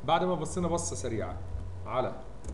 بعد ما بصينا بصه سريعه على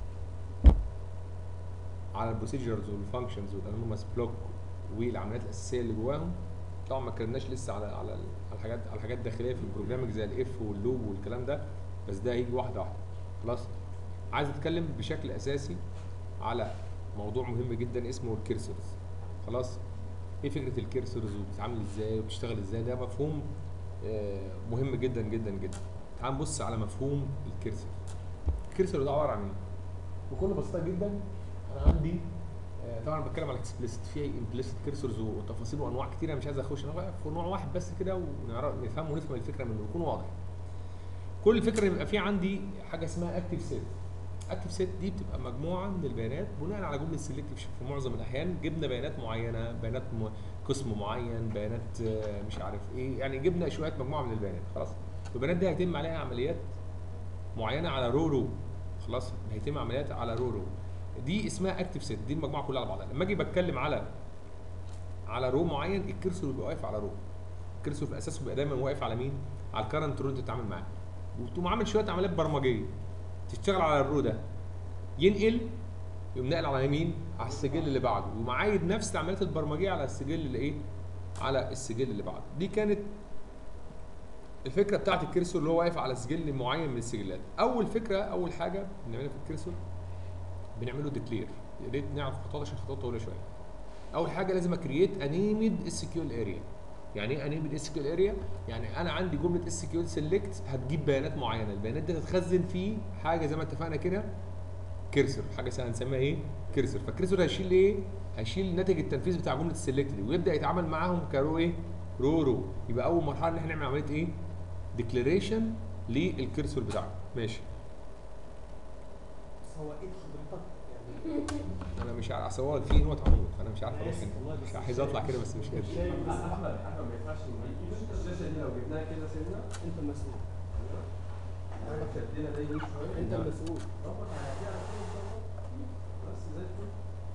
على البروسيجرز والفانكشنز والانونيمس بلوك والعمليات الاساسيه اللي جواهم طبعا ما اتكلمناش لسه على على على الحاجات على الحاجات الداخليه في البروجرامنج زي الاف واللوب والكلام ده بس ده هيجي واحده واحده خلاص عايز اتكلم بشكل اساسي على موضوع مهم جدا اسمه الكيرسرز خلاص ايه فكره الكيرسرز وبتتعامل ازاي وبتشتغل ازاي ده مفهوم آه، مهم جدا جدا جدا تعال نبص على مفهوم الكيرسر الكيرسر ده عباره عن ايه بكل بساطه جدا انا عندي آه، طبعا بتكلم على اكسبلسيت في امبليسيت كيرسرز وتفاصيل وانواع كتيره مش عايز اخش انا في نوع واحد بس كده ونعرف نفهم ونفهم الفكره منه يكون واضح كل الفكره يبقى في عندي حاجه اسمها اكتيف سيت اكتيف سيت دي بتبقى مجموعه من البيانات بناء على جمله سيلكتيف في معظم الاحيان جبنا بيانات معينه بيانات م... قسم معين بيانات آه، مش عارف ايه يعني جبنا شويه مجموعه من البيانات خلاص البيانات دي هيتم عليها عمليات معينه على رو رو خلاص هيتم عمليات على رو رو دي اسمها اكتيف سيت دي المجموعه كلها على بعضها لما اجي بتكلم على على رو معين الكرسور بيبقى واقف على رو الكرسور في اساسه بيبقى دايما واقف على مين على الكرنت رو اللي بتتعامل معاه وتقوم عامل شويه عمليات برمجيه تشتغل على الرو ده ينقل يقوم ناقل على يمين على السجل اللي بعده ومعايد نفس العمليات البرمجيه على السجل اللي ايه على السجل اللي بعده دي كانت الفكره بتاعت الكرسور اللي هو واقف على سجل معين من السجلات اول فكره اول حاجه بنعملها في الكرسور بنعمله ديكلير يا ريت نعرف خطوات عشان خطوات طويله شويه اول حاجه لازم اكرييت انيمد اس كيو ال اريا يعني ايه انيمد اس كيو ال اريا يعني انا عندي جمله اس كيو سيلكت هتجيب بيانات معينه البيانات دي تتخزن في حاجه زي ما اتفقنا كده كيرسر حاجه اسمها هنسميها ايه كيرسر فالكيرسر هيشيل ايه هيشيل ناتج التنفيذ بتاع جمله السيلكت دي ويبدا يتعامل معاهم كرو ايه رو رو يبقى اول مرحله ان احنا نعمل عمليه ايه ديكلاريشن للكيرسر بتاعنا ماشي بس هو ايه حضرتك يعني انا مش عارف اصل هو في نوت عمود فانا مش عارف أنا اروح آسف فين والله بس مش مش عايز اطلع شايف. كده بس مش قادر شايف بس احمد احمد ما ينفعش نجيب الشاشه دي لو جبناها كده سنه انت المسؤول ايوه شدينا ده يمين شويه انت المسؤول ظبط هيعديها على كده ظبط. بس زي الفل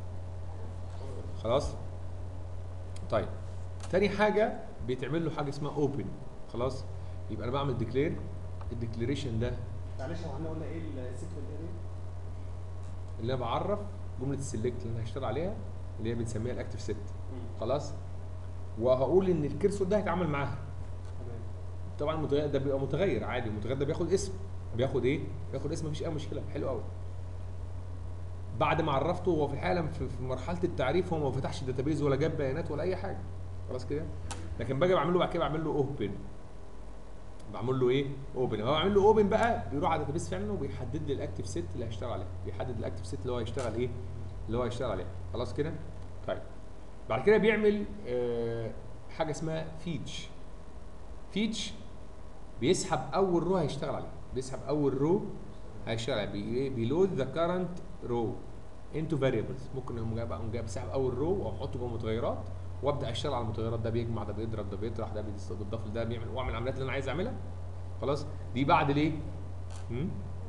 خلاص طيب تاني حاجه بيتعمل له حاجه اسمها اوبن خلاص يبقى انا بعمل ديكلير الديكليريشن ده معلش هو احنا قلنا ايه السيكوال اريا اللي انا بعرف جمله السلكت اللي انا هشتغل عليها اللي هي بنسميها الاكتف سيت خلاص وهقول ان الكرسور ده هيتعامل معاها تمام طبعا المتغير ده بيبقى متغير عادي المتغير ده بياخد اسم بياخد ايه بياخد اسم مفيش اي مشكله حلو قوي بعد ما عرفته هو في الحاله في في مرحله التعريف هو ما فتحش الداتابيز ولا جاب بيانات ولا اي حاجه خلاص كده لكن باجي بعمل له بعد كده بعمل له اوبن بعمل له ايه اوبن هو بعمل له اوبن بقى بيروح على الداتابيز فعلا وبيحدد لي الاكتف سيت اللي هيشتغل عليه بيحدد الاكتف سيت اللي هو هيشتغل ايه اللي هو هيشتغل عليه خلاص كده طيب بعد كده بيعمل آه حاجه اسمها فيتش فيتش بيسحب اول رو هيشتغل عليه بيسحب اول رو هيشتغل عليه بي- بيلود ذا كارنت رو انتو فاريبلز ممكن اقوم جايب اقوم جايب سحب اول رو واحطه جوه متغيرات وابدا اشتغل على المتغيرات ده بيجمع ده بيضرب ده بيطرح ده بيض- بيضاف ده بيعمل واعمل العمليات اللي انا عايز اعملها خلاص دي بعد ليه؟ هم؟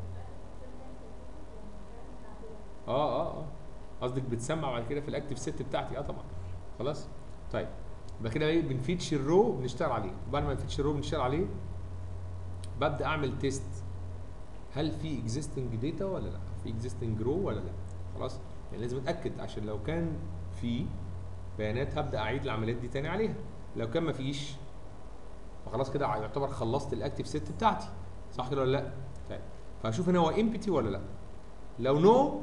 اه اه اه قصدك بتسمع بعد كده في الاكتف سيت بتاعتي اه طبعا خلاص طيب يبقى كده ايه بنفيتش الرو بنشتغل عليه وبعد ما نفيتش الرو بنشتغل عليه ببدا اعمل تيست هل في اكزيستنج داتا ولا لا في اكزيستنج رو ولا لا خلاص يعني لازم اتاكد عشان لو كان في بيانات هبدا اعيد العمليات دي تاني عليها لو كان مفيش فخلاص كده يعتبر خلصت الاكتف سيت بتاعتي صح كده ولا لا طيب فهشوف هنا هو امبتي ولا لا لو نو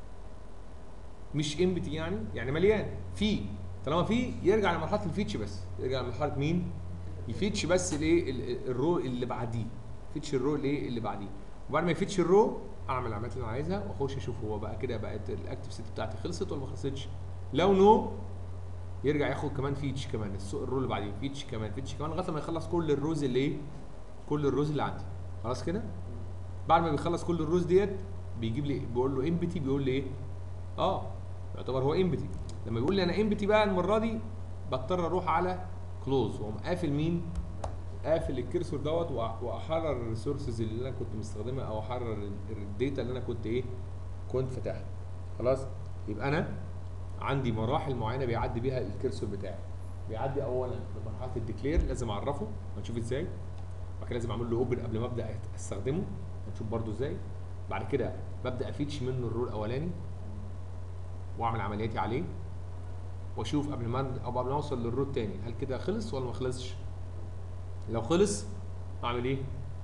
مش امبتي يعني يعني مليان في طالما في يرجع لمرحله الفيتش بس يرجع لمرحله مين يفيتش بس الايه ال- الرو اللي بعديه فيتش الرو الايه اللي بعديه وبعد ما يفيتش الرو اعمل العمليات اللي انا عايزها واخش اشوف هو بقى كده بقت الاكتف سيت بتاعتي خلصت ولا ما خلصتش لو نو يرجع ياخد كمان فيتش كمان السوق الرو اللي بعديه فيتش كمان فيتش كمان لغايه ما يخلص كل الروز اللي ايه كل الروز اللي عندي خلاص كده بعد ما بيخلص كل الروز ديت بيجيب لي بيقول له امبتي بيقول لي ايه اه يعتبر هو امبتي لما بيقول لي انا امبتي بقى المره دي بضطر اروح على كلوز واقوم قافل مين قافل الكرسور دوت وأ- واحرر الريسورسز اللي انا كنت مستخدمها او احرر ال- الداتا اللي انا كنت ايه كنت فاتحها خلاص يبقى انا عندي مراحل معينه بيعدي بيها الكرسور بتاعي بيعدي اولا بمرحله الديكلير لازم اعرفه هنشوف ازاي بعد كده لازم اعمل له اوبن قبل ما ابدا استخدمه هنشوف برضو ازاي بعد كده ببدا افيتش منه الرو الاولاني واعمل عملياتي عليه واشوف قبل ما او قبل ما اوصل للرو التاني هل كده خلص ولا ما خلصش لو خلص اعمل ايه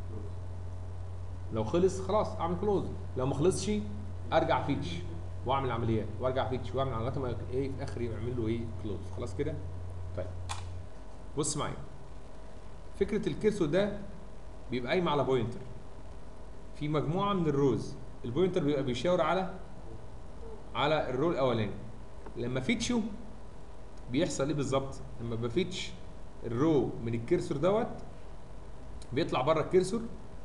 لو خلص خلاص اعمل كلوز لو ما خلصش ارجع فيتش واعمل عمليات وارجع فيتش واعمل لغايه ما ايه في الاخر يعمل له ايه كلوز خلاص كده طيب بص معايا فكره الكيرسور ده بيبقى قايم على بوينتر في مجموعه من الروز البوينتر بيبقى بيشاور على على الرو الاولاني لما فيتشو بيحصل ايه بالظبط لما بفيتش الرو من الكيرسور دوت بيطلع بره الكيرسور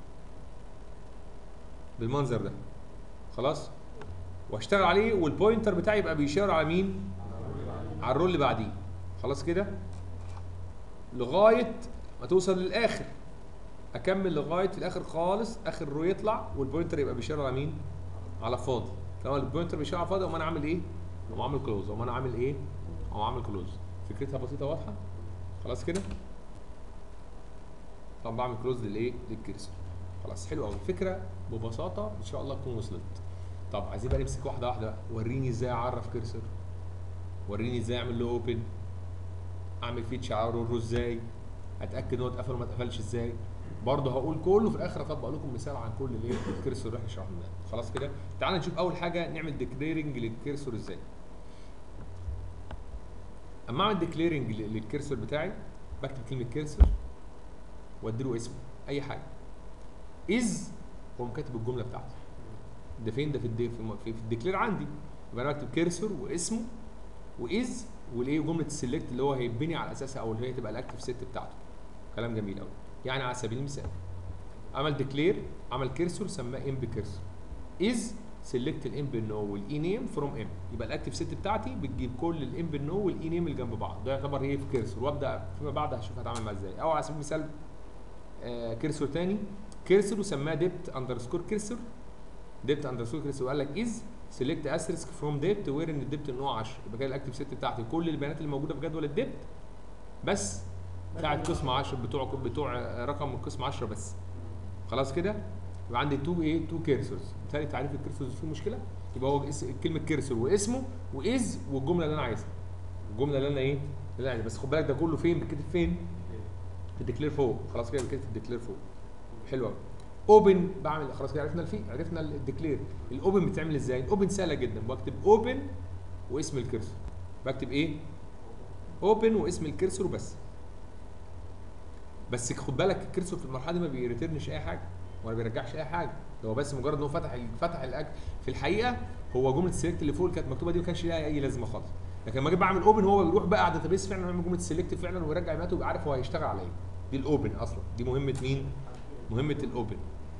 بالمنظر ده خلاص واشتغل عليه والبوينتر بتاعي يبقى بيشاور على مين على الرول اللي بعديه خلاص كده لغايه ما توصل للاخر اكمل لغايه الاخر خالص اخر رو يطلع والبوينتر يبقى بيشاور على مين على فاضي طبعا البوينتر بيشاور على فاضي اقوم انا عامل ايه اقوم عامل كلوز اقوم انا عامل ايه اقوم عامل كلوز فكرتها بسيطه واضحه خلاص كده طب بعمل كلوز للايه للكرسي خلاص حلو قوي الفكره ببساطه ان شاء الله تكون وصلت طب عايزين بقى نمسك واحده واحده بقى وريني ازاي اعرف كرسر وريني ازاي اعمل له اوبن اعمل فيتش على الرو ازاي اتاكد ان هو اتقفل وما اتقفلش ازاي برضه هقول كله في الاخر اطبق لكم مثال عن كل الايه الكرسور اللي احنا شرحناه خلاص كده تعال نشوف اول حاجه نعمل ديكليرنج للكرسور ازاي اما اعمل ديكليرنج للكرسور بتاعي بكتب كلمه كرسور واديله اسمه اي حاجه از هو كاتب الجمله بتاعتي ده فين ده في الدي في, في, في الديكلير عندي يبقى انا بكتب كيرسور واسمه واز والايه جمله السلكت اللي هو هيتبني على اساسها او اللي هي تبقى الاكتف ست بتاعته كلام جميل قوي يعني على سبيل المثال عمل ديكلير عمل كيرسور سماه ام بكيرسور از سيلكت الام بالنو والاي نيم فروم ام يبقى الاكتف ست بتاعتي بتجيب كل الام بالنو والاي نيم اللي جنب بعض ده يعتبر ايه في كيرسور وابدا فيما بعد هشوف هتعامل معاه ازاي او على سبيل المثال آه كيرسور تاني كيرسور وسماه ديبت اندرسكور كيرسور ديبت اندرسكور كيرسور وقال لك از سيلكت اسرسك فروم ديبت وير ان الديبت ان هو 10 يبقى كده الاكتف ست بتاعتي كل البيانات اللي موجوده في جدول الديبت بس بتاعت قسم 10 بتوع بتوع رقم من قسم 10 بس خلاص كده يبقى عندي تو ايه تو كيرسورز بالتالي تعريف الكيرسورز فيه مشكله يبقى هو اس- كلمه كيرسور واسمه واز والجمله اللي انا عايزها الجمله اللي انا ايه اللي انا عايزها بس خد بالك ده كله فين بيتكتب فين في الديكلير فوق خلاص كده بيتكتب في الديكلير فوق حلو قوي اوبن بعمل خلاص كده عرفنا الفي عرفنا الديكلير الاوبن بتعمل ازاي الاوبن سهله جدا بكتب اوبن واسم الكيرسور بكتب ايه اوبن واسم الكيرسور بس بس خد بالك الكيرسور في المرحله دي ما بيريترنش اي حاجه ولا بيرجعش اي حاجه ده هو بس مجرد ان هو فتح ال- فتح الاكل في الحقيقه هو جمله السيلكت اللي فوق اللي كانت مكتوبه دي ما كانش ليها اي لازمه خالص لكن لما اجي بعمل اوبن هو بيروح بقى على الداتابيس فعلا يعمل جمله السيلكت فعلا ويرجع بياناته ويبقى عارف هو هيشتغل على ايه دي الاوبن اصلا دي مهمه مين مهمه الاوبن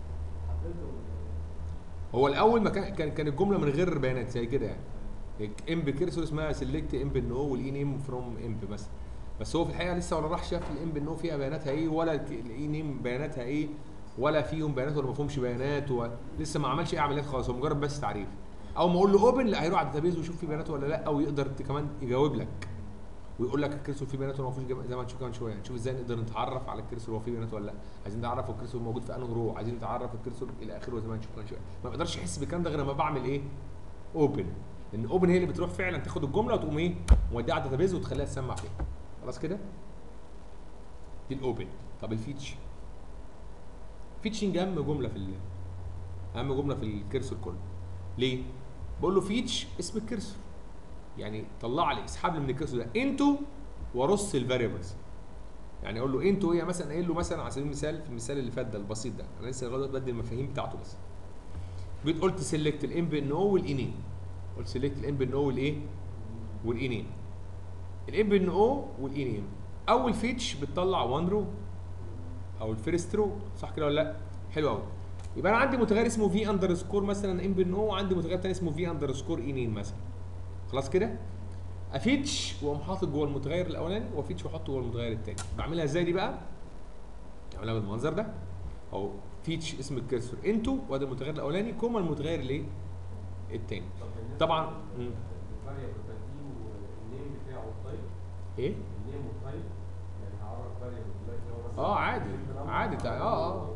هو الاول ما كان كان كان الجمله من غير بيانات زي كده يعني امب كيرسور اسمها سيلكت امب نو والاي نيم فروم امب مثلا بس هو في الحقيقه لسه ولا راح شاف الامب نو فيها بياناتها ايه ولا الاي نيم بياناتها ايه ولا فيهم بيانات ولا ما فيهمش بيانات ولسه ما عملش اي عمليات خالص هو مجرد بس تعريف اول ما اقول له اوبن لا هيروح على الداتابيز ويشوف فيه بيانات ولا لا او يقدر ت- كمان يجاوب لك ويقول لك الكرسور فيه بيانات ولا ما فيهوش جم- زي ما هنشوف كمان شويه نشوف ازاي نقدر نتعرف على الكرسور هو فيه بيانات ولا لا عايزين نعرف الكرسور موجود في انهي رو عايزين نتعرف الكرسور الى اخره زي ما هنشوف كمان شويه ما بقدرش احس بالكلام ده غير لما بعمل ايه اوبن لان اوبن هي اللي بتروح فعلا تاخد الجمله وتقوم ايه موديها على الداتابيز وتخليها تسمع فيها خلاص كده دي الاوبن طب الفيتش فيتشنج اهم جمله في ال- اهم جمله في الكرسور كله ليه بقول له فيتش اسم الكرسور يعني طلع لي اسحب لي من الكرسور ده انتو ورص الفاريبلز يعني اقول له انتو ايه مثلا قايل له مثلا على سبيل المثال في المثال اللي فات ده البسيط ده انا لسه لغايه دلوقتي بدي المفاهيم بتاعته بس جيت قلت سيلكت الام بي او والانين قلت سيلكت الام بي او والايه والانين الام بي او والانين اول فيتش بتطلع 1 رو او الفيرست رو صح كده ولا لا حلو قوي يبقى انا عندي متغير اسمه في اندرسكور مثلا ام بي او وعندي متغير تاني اسمه في اندرسكور انين مثلا خلاص كده افيتش واقوم حاطط جوه المتغير الاولاني وافيتش واحطه جوه المتغير الثاني بعملها ازاي دي بقى بعملها بالمنظر ده او فيتش اسم الكرسور انتو وادي المتغير الاولاني كوما المتغير الايه الثاني طب بالنسبة طبعا مم. للفاريبل بديله النيم بتاعه الطيب ايه النيم والطيب يعني هعرف فاريبل دلوقتي هو مثلا اه عادي في number عادي تع- اه اه في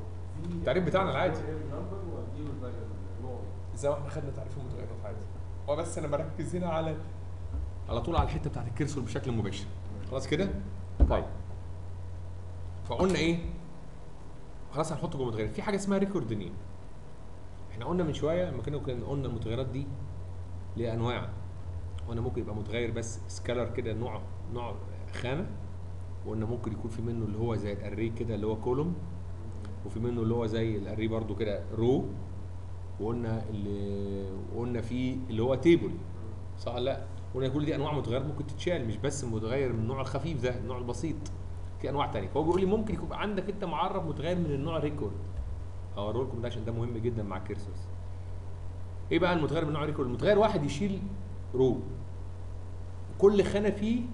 التعريف بتاعنا العادي. نمبر واديله الفاريبل نوع زي ما احنا خدنا تعريف المتغيرات عادي هو بس انا بركز هنا على على طول على الحته بتاعت الكرسور بشكل مباشر خلاص كده طيب فقلنا ايه خلاص هنحط جوه متغير في حاجه اسمها ريكورد نيم احنا قلنا من شويه لما كنا كنا قلنا المتغيرات دي ليها انواع قلنا ممكن يبقى متغير بس سكالر كده نوع نوع خانه وقلنا ممكن يكون في منه اللي هو زي الاري كده اللي هو كولوم وفي منه اللي هو زي الاري برضو كده رو وقلنا اللي وقلنا في اللي هو تيبل صح ولا لا قلنا كل دي انواع متغيرات ممكن تتشال مش بس متغير من النوع الخفيف ده النوع البسيط في انواع تانية فهو بيقول لي ممكن يكون عندك انت معرف متغير من النوع ريكورد هوريه لكم ده عشان ده مهم جدا مع الكيرسوس ايه بقى المتغير من نوع ريكورد المتغير واحد يشيل رو كل خانه فيه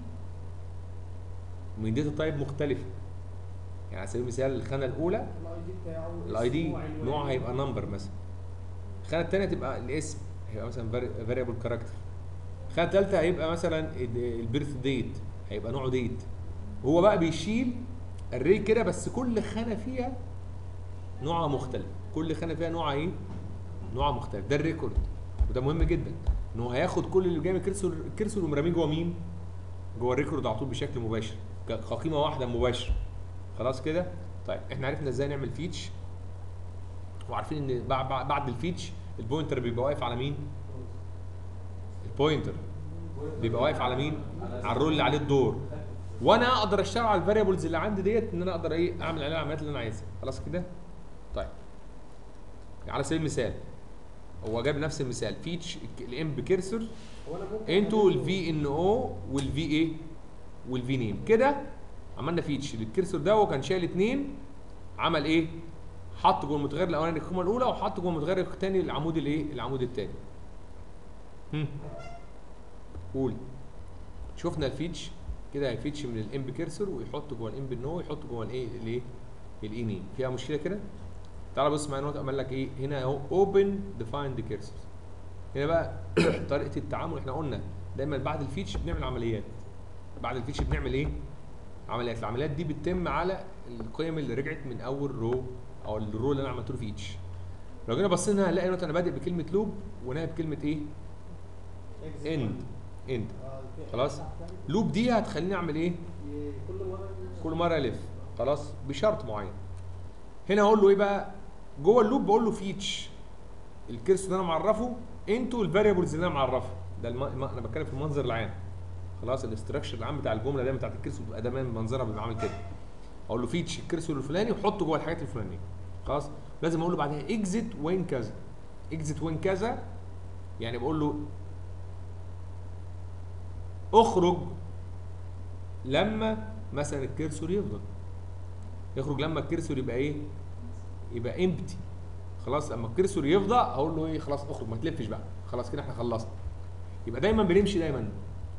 من داتا تايب مختلفه يعني على سبيل المثال الخانه الاولى الاي دي بتاعه الاي دي اسمه، عنوانه. نوعها هيبقى نمبر مثلا الخانه الثانيه تبقى الاسم هيبقى مثلا فاريبل كاركتر الخانه الثالثه هيبقى مثلا البيرث ديت هيبقى نوعه ديت هو بقى بيشيل الري كده بس كل خانه فيها نوعها مختلف كل خانه فيها نوعها ايه نوعها مختلف ده الريكورد وده مهم جدا ان هو هياخد كل اللي جاي من الكرسور الكرسور ومرميه جوه مين جوه الريكورد على طول بشكل مباشر ك- كقيمه واحده مباشره خلاص كده طيب احنا عرفنا ازاي نعمل فيتش وعارفين ان بعد بعد- بعد الفيتش البوينتر بيبقى واقف على مين البوينتر بيبقى واقف على مين على الرول اللي عليه الدور وانا اقدر اشتغل على الفاريبلز اللي عندي ديت ان انا اقدر ايه اعمل عليها العمليات اللي انا عايزها خلاص كده طيب على سبيل المثال هو جاب نفس المثال فيتش الام بكيرسور هو انا ممكن انتوا أعمل له- الفي ان او والفي ايه والفي نيم كده عملنا فيتش للكرسور ده وكان شايل اتنين عمل ايه حط جوه المتغير الاولاني القيمه الاولى وحط جوه المتغير الثاني العمود الايه العمود الثاني هم قول شفنا الفيتش كده هيفيتش من الام بكرسور ويحط جوه الام بالنو ويحط جوه الايه الايه الاي نيم فيها مشكله كده تعال بص معايا نوت عمل لك ايه هنا اهو اوبن ديفايند كيرسور هنا بقى طريقه التعامل احنا قلنا دايما بعد الفيتش بنعمل عمليات بعد الفيتش بنعمل ايه عمليات العمليات دي بتتم على القيم اللي رجعت من اول رو او الرو اللي انا عملت له فيتش لو جينا بصينا هنلاقي نوت انا بادئ بكلمه لوب ونهايه بكلمه ايه Exit اند one. اند آه، في- خلاص لوب دي هتخليني اعمل ايه ي- كل مره كل مره الف خلاص بشرط معين هنا اقول له ايه بقى جوه اللوب بقول له فيتش الكيرس اللي انا معرفه انتوا الفاريبلز اللي انا معرفه ده الم... الم- انا بتكلم في المنظر العام خلاص الاستراكشر العام بتاع الجمله دايما بتاعت الكيرس بيبقى دايما منظرها بيبقى عامل كده اقول له فيتش الكيرسور الفلاني وحطه جوه الحاجات الفلانيه خلاص لازم اقول له بعدها اكزit وين كذا اكزit وين كذا يعني بقول له اخرج لما مثلا الكرسور يفضل يخرج لما الكرسور يبقى ايه يبقى امبتي خلاص لما الكرسور يفضى اقول له ايه خلاص اخرج ما تلفش بقى خلاص كده احنا خلصنا يبقى دايما بنمشي دايما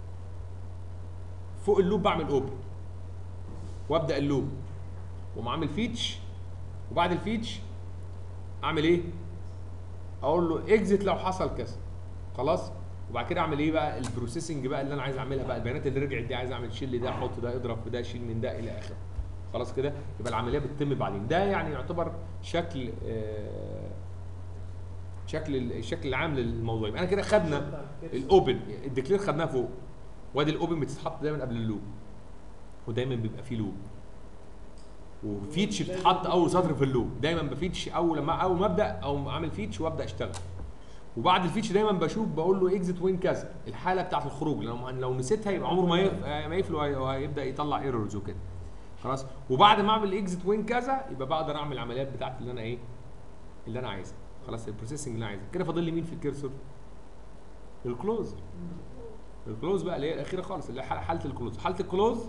فوق اللوب بعمل اوبن وابدا اللوب وأقوم عامل فيتش وبعد الفيتش اعمل ايه اقول له اكزit لو حصل كذا خلاص وبعد كده اعمل ايه بقى البروسيسنج بقى اللي انا عايز اعملها بقى البيانات اللي رجعت دي عايز اعمل شيل ده احط ده اضرب في ده شيل من ده الى اخره خلاص كده يبقى العمليه بتتم بعدين ده يعني يعتبر شكل آه شكل الشكل العام للموضوع يبقى انا كده خدنا الاوبن الديكلير خدناها فوق وادي الاوبن بتتحط دايما قبل اللوب ودايما بيبقى فيه لوب وفيتش بتتحط اول سطر في اللوب دايما بفيتش اول لما اول ما ابدا او اعمل فيتش وابدا اشتغل وبعد الفيتش دايما بشوف بقول له اكزيت وين كذا الحاله بتاعت الخروج لو لو نسيتها يبقى عمره ما يق- ما يقفل وهي- وهيبدا يطلع ايرورز وكده خلاص وبعد ما اعمل اكزيت وين كذا يبقى بقدر اعمل العمليات بتاعتي اللي انا ايه اللي انا عايزها خلاص البروسيسنج اللي انا عايزها كده فاضل لي مين في الكيرسور الكلوز الكلوز بقى اللي هي الاخيره خالص اللي هي حال- حاله الكلوز حاله الكلوز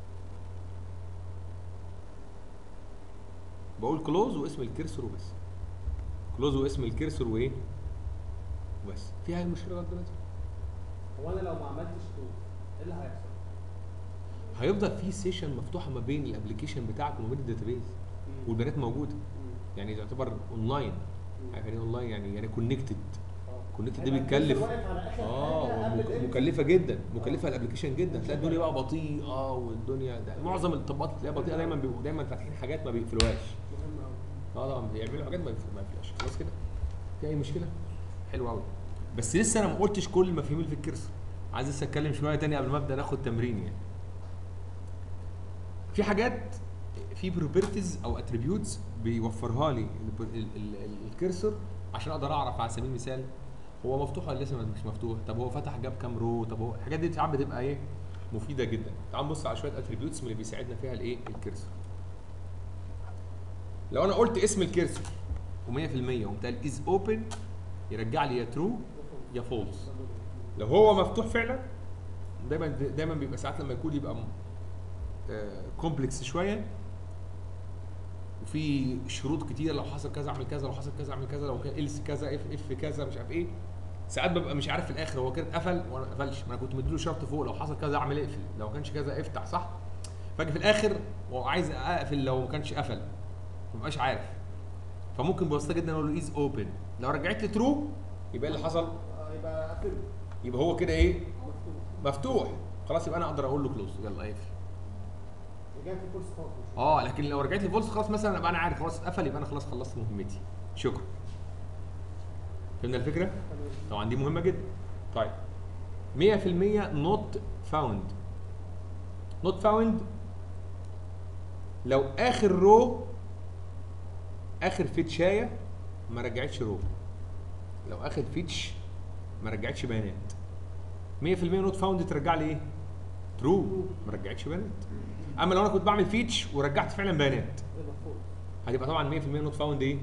بقول كلوز واسم الكيرسور وبس كلوز واسم الكيرسور وايه وبس في اي مشكله لغايه دلوقتي هو انا لو ما عملتش كود ايه اللي هيحصل؟ هيفضل في سيشن مفتوحه ما بين الابلكيشن بتاعك وما بين الداتابيز والبيانات موجوده يعني تعتبر اونلاين عارف يعني اونلاين يعني يعني كونكتد كونكتد دي بيتكلف اه مك- مكلفه جدا مكلفه الابلكيشن جدا تلاقي الدنيا بقى بطيئه والدنيا ده معظم التطبيقات اللي تلاقيها بطيئه دايما بيبقوا دايما فاتحين حاجات ما بيقفلوهاش اه طبعا بيعملوا حاجات ما ينفع- ما ينفعش خلاص كده في اي مشكله حلو قوي بس لسه انا ما قلتش كل المفاهيم اللي في الكرسر عايز لسه اتكلم شويه تاني قبل ما ابدا ناخد تمرين يعني في حاجات في بروبرتيز او اتريبيوتس بيوفرها لي ال- ال- ال- الكرسر عشان اقدر اعرف على سبيل المثال هو مفتوح ولا لسه مش مفتوح طب هو فتح جاب كام رو طب هو الحاجات دي ساعات بتبقى ايه مفيده جدا تعال نبص على شويه اتريبيوتس من اللي بيساعدنا فيها الايه الكرسر لو انا قلت اسم الكرسر و100% وقمت قال از اوبن يرجع لي يا ترو يا فولس لو هو مفتوح فعلا دايما دايما بيبقى ساعات لما يكون يبقى كومبلكس شويه وفي شروط كتيره لو حصل كذا اعمل كذا لو حصل كذا اعمل كذا لو كان الس كذا اف اف كذا مش عارف ايه ساعات ببقى مش عارف في الاخر هو كده اتقفل ولا ما قفلش ما انا كنت مديله شرط فوق لو حصل كذا اعمل اقفل لو كانش كذا افتح صح فاجي في الاخر وعايز اقفل لو ما كانش قفل ما بقاش عارف فممكن ببساطه جدا اقول له از اوبن لو رجعت لي ترو يبقى إيه اللي حصل آه، يبقى قفل يبقى هو كده ايه مفتوح مفتوح خلاص يبقى انا اقدر اقول له كلوز يلا اقفل جاي في كورس خالص مش اه لكن لو رجعت لي فولس خلاص مثلا ابقى انا عارف خلاص اتقفل يبقى انا خلاص خلصت مهمتي شكرا فهمنا الفكره تمام. طبعا دي مهمه جدا طيب 100% not found not found لو اخر رو اخر فيتشايه ما رجعتش رو لو اخر فيتش ما رجعتش بيانات 100% not found ترجع لي ايه ترو ما رجعتش بيانات اما لو انا كنت بعمل فيتش ورجعت فعلا بيانات يبقى فوق هتبقى طبعا 100% نوت فاوند ايه؟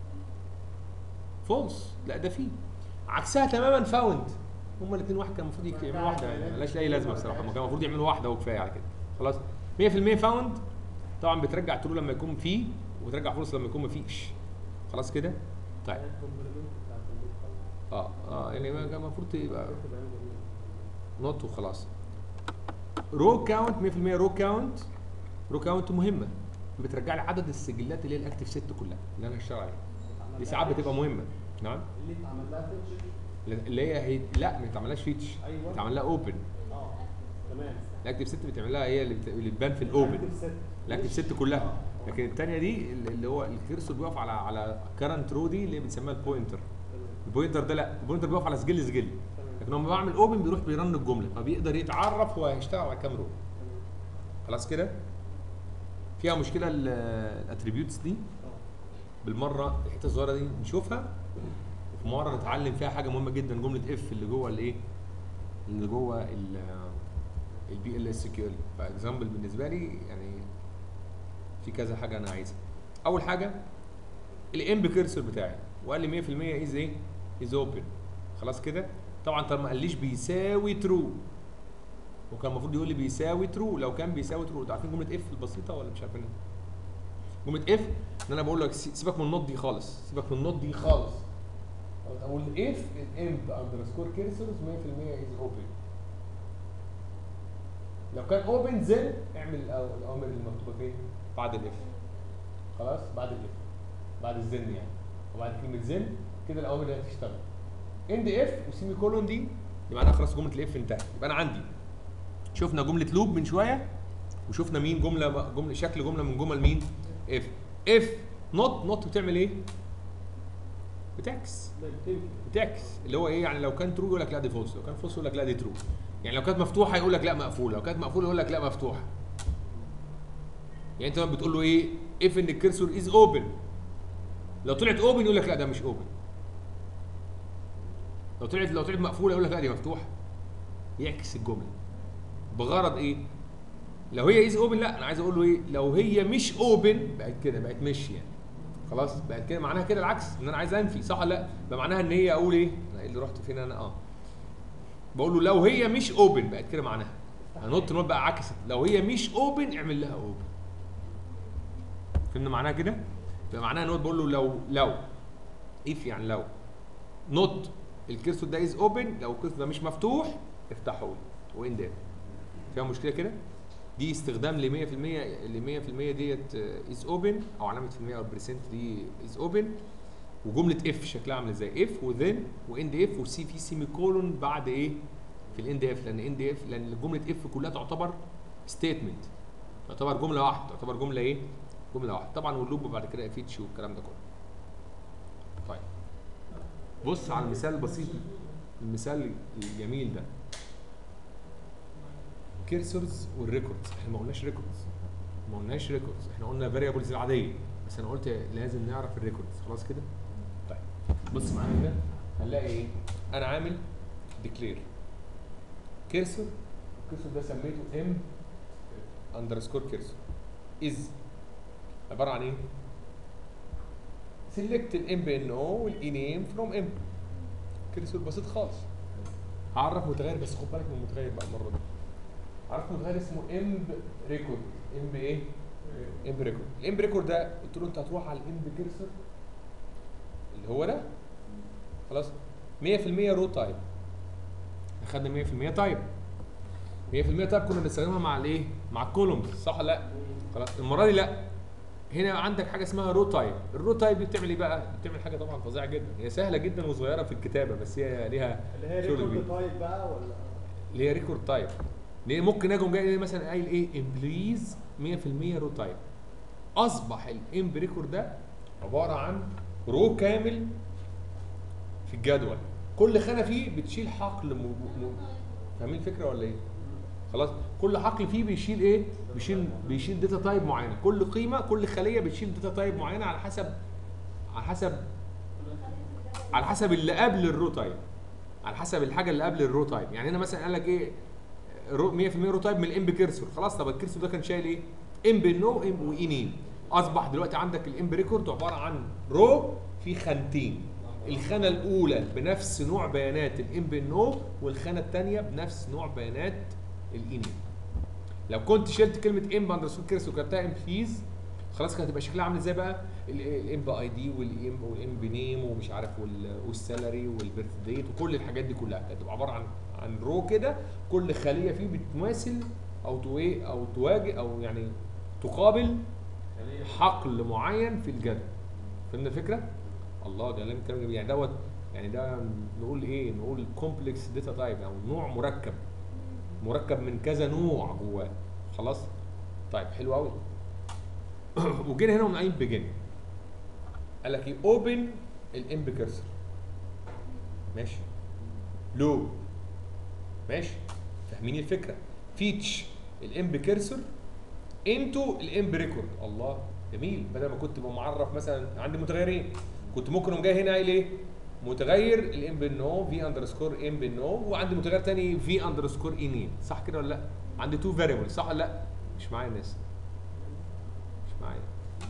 فولس لا ده فيه عكسها تماما فاوند هما الاثنين واحد كان المفروض يك- يعملوا واحده يعني ملهاش اي لازمه بصراحه هما كان المفروض يعملوا واحده وكفايه على كده خلاص 100% فاوند طبعا بترجع ترو لما يكون فيه وترجع فولس لما يكون مفيش خلاص كده؟ طيب الكومبلمنت بتاع الكمبيوتر خالص. اه اه يعني ما كان المفروض يبقى تبقى جميلة. نوت وخلاص رو كاونت 100% رو كاونت رو كاونت مهمه بترجع لي عدد السجلات اللي هي الاكتف ست كلها اللي انا هشتغل عليها اتعمل دي لها ساعات فيتش. بتبقى مهمه نعم اللي اتعمل لها فيتش اللي هي هي لا ما بتعملهاش فيتش ايوه بتعمل لها اوبن اه تمام الاكتف ست بتعمل لها هي اللي, بت... اللي تبان في الاوبن Active set. الاكتف ست كلها لكن الثانيه دي اللي اللي هو الكيرسور بيقف على على كارنت رو دي اللي بنسميها البوينتر تمام. البوينتر ده لا البوينتر بيقف على سجل سجل تمام. لكن لما بعمل اوبن بيروح بيرن الجمله فبيقدر يتعرف هو هيشتغل على كام رو تمام. خلاص كده فيها مشكله الاتريبيوتس دي اه. بالمره الحته الصغيره دي نشوفها وفي مره نتعلم فيها حاجه مهمه جدا جمله اف اللي جوه الايه اللي جوه البي ال اس كيو ال فاكزامبل بالنسبه لي يعني في كذا حاجه انا عايزها اول حاجه الام كيرسور بتاعي وقال لي 100% از ايه از اوبن خلاص كده طبعا طب ما قاليش بيساوي ترو وكان المفروض يقول لي بيساوي ترو لو كان بيساوي ترو انتوا عارفين جمله اف البسيطه ولا مش عارفين جمله اف ان انا بقول لك سي- سيبك من النوت دي خالص سيبك من النوت دي خالص اقول اف الامب اندرسكور كيرسورز 100% از اوبن لو كان اوبن زن اعمل الأو- الاوامر اللي مكتوبه فين بعد الاف خلاص بعد الاف بعد الزن يعني وبعد كلمه زن كده الاوامر اللي هتشتغل اند اف وسيمي كولون دي يبقى انا خلاص جمله الاف انتهت يبقى انا عندي شفنا جمله لوب من شويه وشفنا مين جمله جمله شكل جمله من جمل مين اف اف نوت نوت بتعمل ايه بتعكس ده بتنفي. بتعكس اللي هو ايه يعني لو كان ترو يقول لك لا دي فولس لو كان فولس يقول لك لا دي ترو يعني لو كانت مفتوحه يقول لك لا مقفوله لو كانت مقفوله يقول لك لا مفتوحه يعني انت لما بتقول له ايه اف ان الكرسور از اوبن لو طلعت اوبن يقول لك لا ده مش اوبن لو طلعت لو طلعت مقفوله يقول لك لا دي مفتوحه يعكس الجمله بغرض ايه لو هي از اوبن لا انا عايز اقول له ايه لو هي مش اوبن بقت كده بقت مش يعني خلاص بقت كده معناها كده العكس ان انا عايز انفي صح ولا لا بقى معناها ان هي اقول ايه أنا إيه اللي رحت فين انا اه بقول له لو هي مش اوبن بقت كده معناها هنط نوت بقى عكست لو هي مش اوبن اعمل لها اوبن فهمنا معناها كده يبقى معناها نوت بقول له لو لو اف يعني لو نوت الكيرسور ده از اوبن لو الكيرسور ده مش مفتوح افتحه لي وين ده فيها مشكله كده دي استخدام ل 100% ل 100% ديت از اوبن او علامه في المية او البرسنت دي از اوبن وجمله اف شكلها عامل ازاي اف وذن واند اف وسي في سيمي كولون بعد ايه في الاند اف لان اند اف لان جمله اف كلها تعتبر ستيتمنت تعتبر جمله واحده تعتبر جمله ايه جمله واحده طبعا واللوب بعد كده فيتش والكلام ده كله طيب بص على المثال البسيط المثال الجميل ده كيرسورز والريكوردز احنا ما قلناش ريكوردز ما قلناش ريكوردز احنا قلنا فاريبلز العاديه بس انا قلت لازم نعرف الريكوردز خلاص كده طيب بص معايا كده هنلاقي ايه انا عامل ديكلير كيرسور الكيرسور ده سميته ام اندرسكور كيرسور از عباره عن ايه سيلكت الام بي ان او والاي نيم فروم ام كيرسور بسيط خالص هعرف متغير بس خد بالك من المتغير بقى المره دي عرفت متغير اسمه ام ريكورد ام ايه ام ريكورد الام ريكورد ده قلت له انت هتروح على الام كيرسور اللي هو ده خلاص 100% رو تايب اخدنا 100% تايب 100% تايب كنا بنستخدمها مع الايه مع الكولومز صح ولا لا خلاص المره دي لا هنا عندك حاجه اسمها رو تايب الرو تايب دي بتعمل ايه بقى بتعمل حاجه طبعا فظيعه جدا هي سهله جدا وصغيره في الكتابه بس هي ليها اللي هي شغل ريكورد كبير. تايب بقى ولا اللي هي ريكورد تايب ليه ممكن اجي جاي مثلا قايل ايه امبليز 100% رو تايب اصبح الامب ريكورد ده عباره عن رو كامل في الجدول كل خانه فيه بتشيل حقل م... م... فاهمين الفكره ولا ايه خلاص كل حقل فيه بيشيل ايه بيشيل بيشيل داتا تايب معينه كل قيمه كل خليه بتشيل داتا تايب معينه على حسب على حسب على حسب اللي قبل الرو تايب على حسب الحاجه اللي قبل الرو تايب يعني هنا مثلا قال لك ايه رو 100% رو تايب من الامب كيرسور خلاص طب الكيرسور ده كان شايل ايه امب نو ام واي نيم اصبح دلوقتي عندك الامب ريكورد عباره عن رو في خانتين الخانه الاولى بنفس نوع بيانات الامب نو والخانه الثانيه بنفس نوع بيانات الاي نيم لو كنت شلت كلمه امب اندرسكور كيرسور وكتبتها ام بليز خلاص كانت هتبقى شكلها عامل ازاي بقى الام اي دي والام والام نيم ومش عارف وال- والسالري والبيرث ديت وكل الحاجات دي كلها كانت هتبقى عباره عن عن رو كده كل خليه فيه بتماثل او تو ايه او تواجه او يعني تقابل حقل معين في الجدول فهمنا الفكره؟ الله ده كلام كلام جميل يعني دوت يعني ده نقول ايه؟ نقول كومبلكس داتا تايب او نوع مركب مركب من كذا نوع جواه خلاص؟ طيب حلو قوي وجينا هنا ونقيم بيجن قال لك ايه اوبن الامب كيرسر ماشي لو ماشي فاهمين الفكره فيتش الامب كيرسر انتو الامب ريكورد الله جميل بدل ما كنت معرف مثلا عندي متغيرين كنت ممكن اقوم جاي هنا قايل ايه متغير الام نو في اندرسكور ام نو وعندي متغير تاني في اندرسكور اي نيم صح كده ولا لا عندي تو فاريبل صح ولا لا مش معايا الناس مش معايا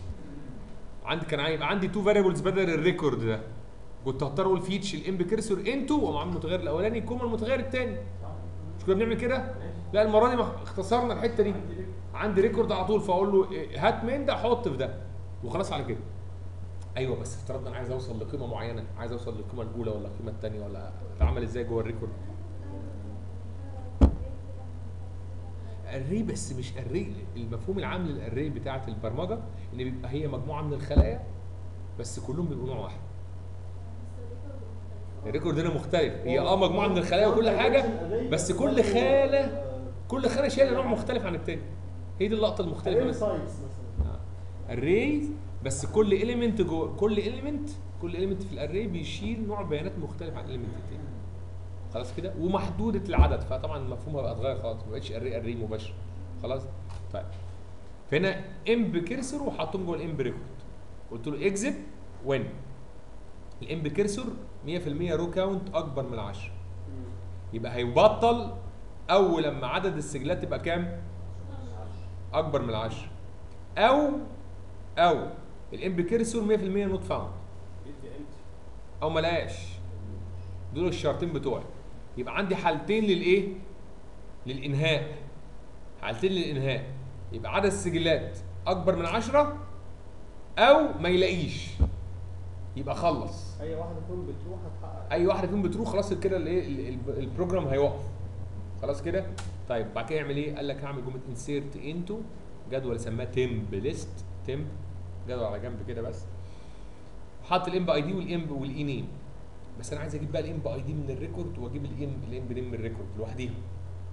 عندي كان هيبقى عندي تو فاريبلز بدل الريكورد ده كنت هضطر اقول فيتش الام كيرسور انتو واقوم عامل المتغير الاولاني كوما المتغير الثاني مش كنا بنعمل كده لا المره دي ما اختصرنا الحته دي عندي ريكورد على طول فاقول له إيه، هات من ده حط في ده وخلاص على كده ايوه بس افترضنا انا عايز اوصل لقيمه معينه عايز اوصل للقيمه الاولى ولا القيمه الثانيه ولا اتعمل ازاي جوه الريكورد الري بس مش الري المفهوم العام للاري بتاعه البرمجه ان بيبقى هي مجموعه من الخلايا بس كلهم بيبقوا نوع واحد الريكورد هنا مختلف هي اه مجموعه من الخلايا وكل حاجه بس كل خاله كل خانه شايله نوع مختلف عن التاني هي دي اللقطه المختلفه اري بس سايتس مثلا الري بس كل اليمنت جوه كل اليمنت كل اليمنت في الاري بيشيل نوع بيانات مختلف عن الاليمنت التاني خلاص كده ومحدوده العدد فطبعا المفهوم بقى اتغير خالص ما بقتش اري اري مباشر خلاص طيب فهنا امب كيرسور وحطهم جوه الامب ريكورد قلت له اكزit وين الامب كيرسور 100% رو كاونت اكبر من 10 يبقى هيبطل اول لما عدد السجلات تبقى كام اكبر من 10 او او الامب كيرسور 100% نوت فاوند او ما لقاش دول الشرطين بتوعي يبقى عندي حالتين للايه للانهاء حالتين للانهاء يبقى عدد السجلات اكبر من 10 او ما يلاقيش يبقى خلص اي واحده فيهم بتروح هتحقق اي واحده فيهم بتروح خلاص كده الايه ال- ال- البروجرام هيوقف خلاص كده طيب بعد كده يعمل ايه قال لك هعمل جمله انسيرت انتو جدول سماه تمب ليست تمب جدول على جنب كده بس حط الام اي دي والام والاي نيم بس انا عايز اجيب بقى الام اي دي من الريكورد واجيب الام الام نيم من الريكورد لوحديهم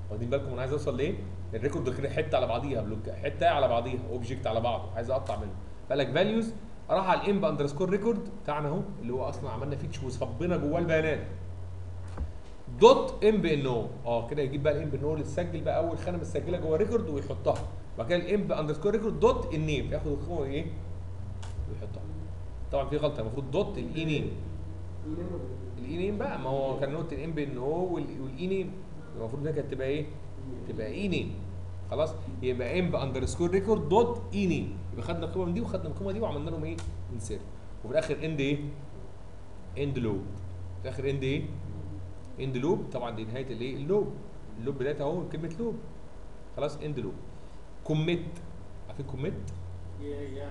واخدين بالكم انا عايز اوصل لايه الريكورد كده حته على بعضيها بلوك حته على بعضيها اوبجكت على بعضه عايز اقطع منه فقال لك فاليوز راح على الامب اندرسكور ريكورد بتاعنا اهو اللي هو اصلا عملنا فيتش وصبنا جواه البيانات دوت ام بي ان او اه كده يجيب بقى الام بي ان او اللي تسجل بقى اول خانه متسجله جوه الريكورد ويحطها بعد كده الام اندرسكور ريكورد دوت النيم ياخد الخانه ايه ويحطها طبعا في غلطه المفروض دوت الاي نيم الاي نيم بقى ما هو كان نوت الام بي ان او والاي نيم المفروض انها كانت تبقى ايه؟ تبقى اي نيم خلاص يبقى ام اندرسكور ريكورد دوت اي نيم يبقى خدنا القيمه من دي وخدنا القيمه دي وعملنا لهم ايه؟ انسيرت وفي الاخر اند ايه؟ اند لوب في الاخر اند ايه؟ اند لوب طبعا دي نهايه الايه؟ اللوب اللوب بدايتها اهو كلمه لوب خلاص اند لوب كوميت عارفين كوميت؟ يعني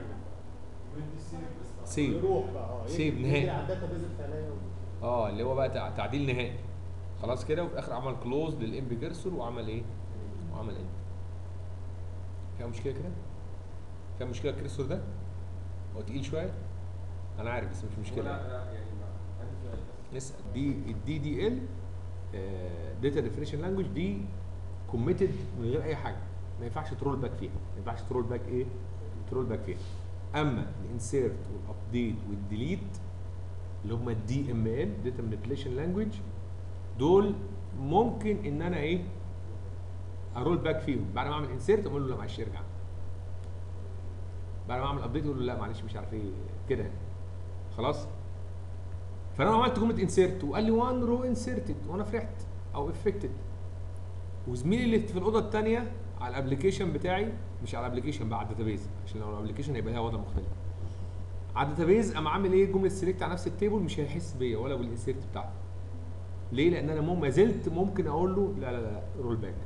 سيف يروح بقى اه سيف يجي- نهائي. يجي على الداتا بيز الفلانيه اه اللي هو بقى تع- تعديل نهائي خلاص كده وفي الاخر عمل كلوز للام بي كيرسور وعمل ايه؟ وعمل ايه؟ فيها مشكله كده؟ فيها مشكله الكيرسور ده؟ هو تقيل شويه؟ انا عارف بس مش مشكله لا لا يعني ما- عندي سؤال بس نسال دي الدي دي ال داتا ديفينيشن لانجوج دي كوميتد من غير اي حاجه ما ينفعش ترول باك فيها ما ينفعش ترول باك ايه؟ ترول باك فيها اما الانسيرت والابديت والديليت اللي هم الدي ام ال داتا مانيبيوليشن لانجوج دول ممكن ان انا ايه ارول باك فيهم بعد ما اعمل انسيرت اقول له لا معلش ارجع بعد ما اعمل ابديت اقول له لا معلش مش عارف ايه كده خلاص فانا عملت جمله انسيرت وقال لي وان رو انسيرتد وانا فرحت او افكتد وزميلي اللي في الاوضه الثانيه على الابلكيشن بتاعي مش على الابلكيشن بقى على الداتابيز عشان لو الابلكيشن هيبقى لها وضع مختلف على الداتابيز قام عامل ايه جمله سيلكت على نفس التيبل مش هيحس بيا ولا بالانسيرت بتاعته ليه لان انا مو- ما زلت ممكن اقول له لا لا لا رول باك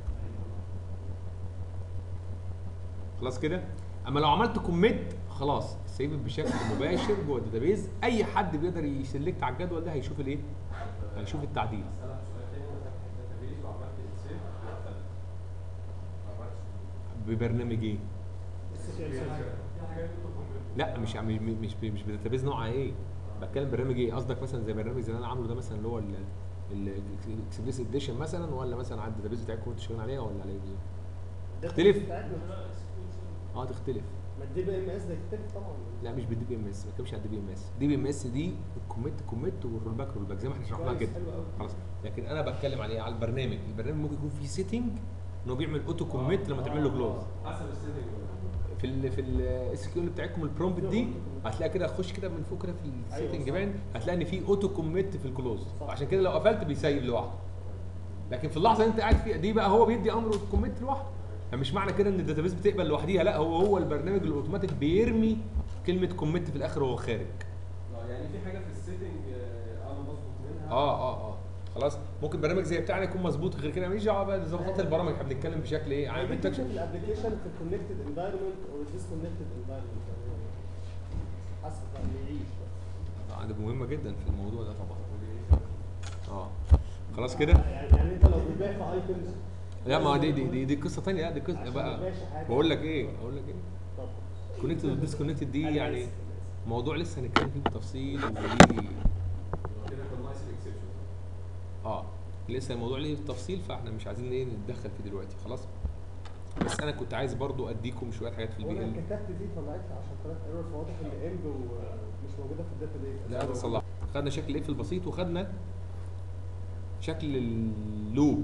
خلاص كده اما لو عملت كوميت خلاص سيف بشكل مباشر جوه الداتابيز اي حد بيقدر يسلكت على الجدول ده هيشوف الايه هيشوف التعديل اسالك سؤال تاني انا فاتح الداتابيز وعملت انسيرت وقفلت ما عملتش ببرنامج ايه بس في أمثلة. لا مش مش مش مش بداتابيز نوعها ايه بتكلم برنامج ايه قصدك مثلا زي برنامج زي اللي انا عامله ده مثلا اللي هو الاكسبريس اديشن مثلا ولا مثلا على الداتابيز بتاعتكم انتوا شغالين عليها ولا على ايه الداتا تختلف؟ بيز بتاعتنا اه تختلف ما الدي بي ام اس ده يختلف طبعا لا مش بالدي بي ام اس ما بتكلمش على الدي بي ام اس دي بي ام اس دي الكوميت كوميت والرول باك رول باك زي ما احنا شرحناها كويس، كده حلو قوي خلاص لكن انا بتكلم عليه على البرنامج البرنامج ممكن يكون فيه سيتنج ان هو بيعمل اوتو كوميت لما تعمل له كلوز حسب السيتنج في ال في الاس كيو بتاعتكم البرومبت دي هتلاقي كده خش كده من فوق كده في السيتنج صح. باين هتلاقي ان في اوتو كوميت في الكلوز صح. عشان كده لو قفلت بيسيب لوحده لكن في اللحظه اللي انت قاعد فيها دي بقى هو بيدي امر كوميت لوحده فمش معنى كده ان الداتابيس بتقبل لوحديها لا هو هو البرنامج الاوتوماتيك بيرمي كلمه كوميت في الاخر وهو خارج اه يعني في حاجه في السيتنج انا مظبوط منها اه اه اه خلاص ممكن برنامج زي بتاعنا يكون مظبوط غير كده ماليش دعوه بقى بظبطات البرامج احنا بنتكلم بشكل ايه عام يعني انت بتكتب الابلكيشن في الكونكتد انفايرمنت او الديسكونكتد انفايرمنت حسب بقى اللي يعيش بقى آه، ده مهمه جدا في الموضوع ده طبعا اه خلاص كده يعني يعني انت لو بتبيع في ايتمز لا ما هو دي دي دي, دي قصه ثانيه لا دي قصه عشان بقى ما تبيعش حاجة. بقول لك ايه اقول لك ايه طب كونكتد وديسكونكتد دي أنا يعني آسف، أنا آسف. موضوع لسه هنتكلم فيه بالتفصيل وليه كده كان ناقص الاكسبشن اه لسه الموضوع ليه بالتفصيل فاحنا مش عايزين ايه نتدخل فيه دلوقتي خلاص بس انا كنت عايز برضو اديكم شويه حاجات في البي وانا ال كتبت دي طلعت لي 10000 ايرور فواضح ان امب مش موجوده في الداتا بيز لا ده صلح خدنا شكل الاف البسيط وخدنا شكل اللوب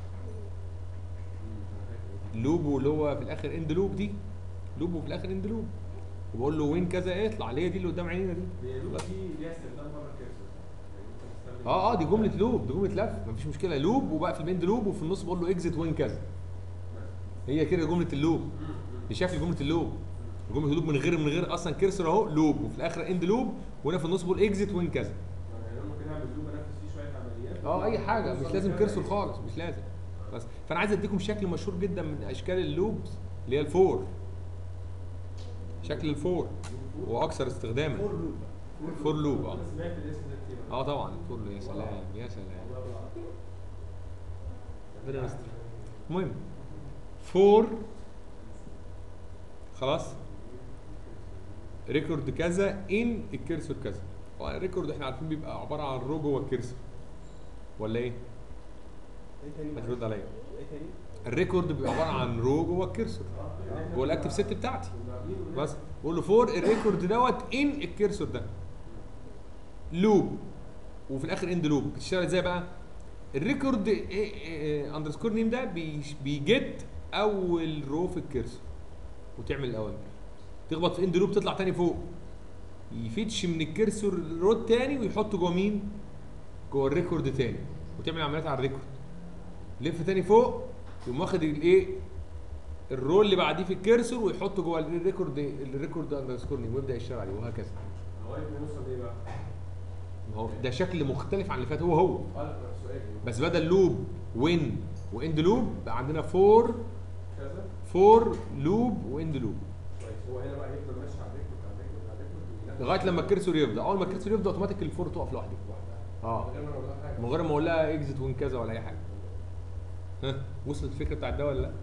اللوب واللي هو في الاخر اند لوب دي لوب وفي الاخر اند لوب وبقول له وين كذا يطلع اللي هي دي اللي قدام عينينا دي هي لوب دي ليها استخدام بره الكيرسر يعني انت بتستخدم اه اه دي جمله لوب دي جمله لف مفيش مشكله لوب وبقى في البند لوب وفي النص بقول له اكزit وين كذا هي كده جمله اللوب دي شكل جمله اللوب جمله اللوب من غير من غير اصلا كيرسر اهو لوب وفي الاخر اند لوب وهنا في النص بقول اكزit وين كذا يعني انا ممكن اعمل لوب انفذ فيه شويه عمليات اه اي حاجه مش وأوصل لازم لكذا كيرسور إيه. خالص مش لازم بس فانا عايز اديكم شكل مشهور جدا من اشكال اللوبس اللي هي الفور شكل الفور واكثر استخداما فور لوب فور لوب اه انا سمعت الاسم ده كتير اه طبعا الفور يا سلام يا سلام ربنا يستر المهم فور خلاص ريكورد كذا ان الكيرسور كذا طبعا الريكورد احنا عارفين بيبقى عباره عن رو جوه الكيرسور ولا ايه؟ ايه تاني ما معلش؟ ترد عليا ايه تاني؟ الريكورد بيبقى عباره عن رو جوه الكيرسور جوه الاكتف ست بتاعتي بس بقول له فور الريكورد دوت ان الكيرسور ده لوب وفي الاخر اند لوب بتشتغل ازاي بقى الريكورد اندرسكور نيم ده بيش- بيجد اول رو في الكيرسور وتعمل الاوامر تخبط في اند لوب تطلع تاني فوق يفتش من الكيرسور الرو التاني ويحطه جوه مين جوه الريكورد تاني وتعمل عمليات على الريكورد لف تاني فوق يقوم واخد الايه الرول اللي بعديه في الكيرسور ويحطه جوه الريكورد الريكورد اندرسكور نيم ويبدا يشتغل عليه وهكذا لغايه ما نوصل ايه بقى؟ ما هو ده شكل مختلف عن اللي فات هو هو اه لا سؤال بس بدل لوب وين واند لوب بقى عندنا فور كذا فور لوب واند لوب كويس هو هنا بقى هيفضل ماشي على الريكورد على الريكورد على الريكورد وينفذ لغايه لما الكيرسور يفضى اول ما الكيرسور يفضى اوتوماتيك الفور تقف لوحدها لوحدها اه من غير ما اقول لها حاجه من غير ما اقول لها اكزت وين كذا ولا اي حاجه ها وصلت الفكره بتاعت ده ولا لا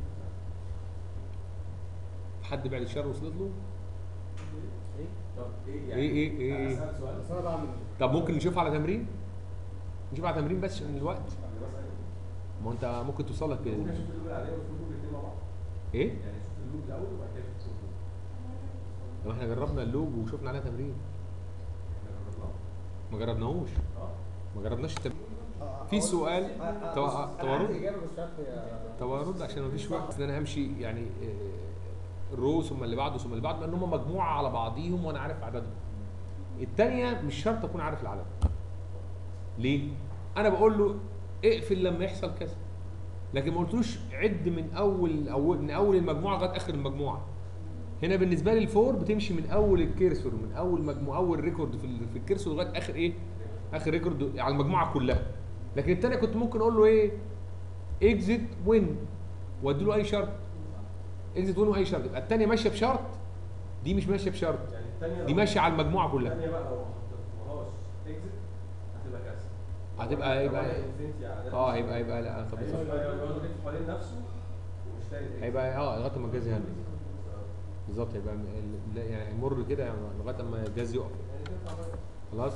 حد بعد الشر وصلت له ايه؟ طب ايه ايه ايه ايه, أنا إيه؟ اسال سؤال بس انا بعمل طب ممكن نشوف على تمرين نشوف على تمرين بس عشان الوقت أنا بسأل. ما هو انت ممكن توصل لك كده ممكن اشوف اللوب العاديه واشوف اللوب الاثنين مع بعض ايه يعني اشوف اللوب الاول وبعد كده اشوف اللوب طب احنا جربنا اللوب وشفنا عليها تمرين احنا جربناه ما جربناهوش اه ما جربناش التمرين آه، في أقول- سؤال آه، آه، طب- بص، طب انا عندي أرد؟ اجابه بس مش عارف هي طب ارد عشان ما فيش وقت ان انا همشي يعني آه، الرو ثم اللي بعده ثم اللي بعده لان هم مجموعه على بعضيهم وانا عارف عددهم الثانيه مش شرط اكون عارف العدد ليه انا بقول له اقفل لما يحصل كذا لكن ما قلتلوش عد من اول اول من اول المجموعه لغايه اخر المجموعه هنا بالنسبه لي الفور بتمشي من اول الكيرسور من اول مجموعه اول ريكورد في ال- في الكيرسور لغايه اخر ايه اخر ريكورد على المجموعه كلها لكن الثانيه كنت ممكن اقول له ايه اكزit وين وادي له اي شرط اكزit وين واي شرط يبقى الثانيه ماشيه بشرط دي مش ماشيه بشرط يعني الثانيه دي ماشيه على المجموعه كلها الثانيه بقى لو ما حطيتهاش اكزت هتبقى كارثه هتبقى يبقى انفينيتي عدد اه هيبقى هيبقى لا طب هيبقى يقعد يلف حوالين نفسه ومش لاقي الإكزت. هيبقى اه لغايه ما الجهاز يهنج بالظبط هيبقى م- ال- لا، يعني هيمر كده لغايه ما الجهاز يقف يعني تنفع بقى. خلاص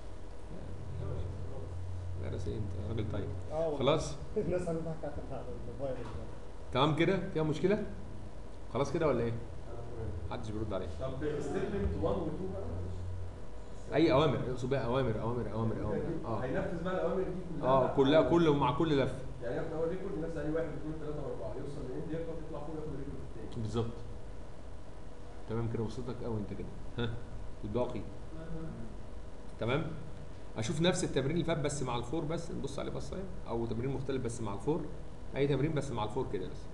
لا راسي انت راجل طيب اه والله. خلاص الناس هتضحك على الموبايل ده. تمام كده فيها مشكله خلاص كده ولا ايه أنا تمام. محدش بيرد عليا طب ستيتمنت 1 و 2 بقى اي اوامر يقصد بيها اوامر اوامر اوامر اوامر اه هينفذ بقى الاوامر دي كلها اه كلها كل مع كل لف يعني احنا اول ريكورد الناس عليه 1 2 3 4 يوصل لاند يخبط يطلع فوق ياخد الريكورد الثاني بالظبط تمام كده وصلتك قوي انت كده ها والباقي تمام اشوف نفس التمرين اللي فات بس مع الفور بس نبص عليه بصه اهي. او تمرين مختلف بس مع الفور اي تمرين بس مع الفور كده بس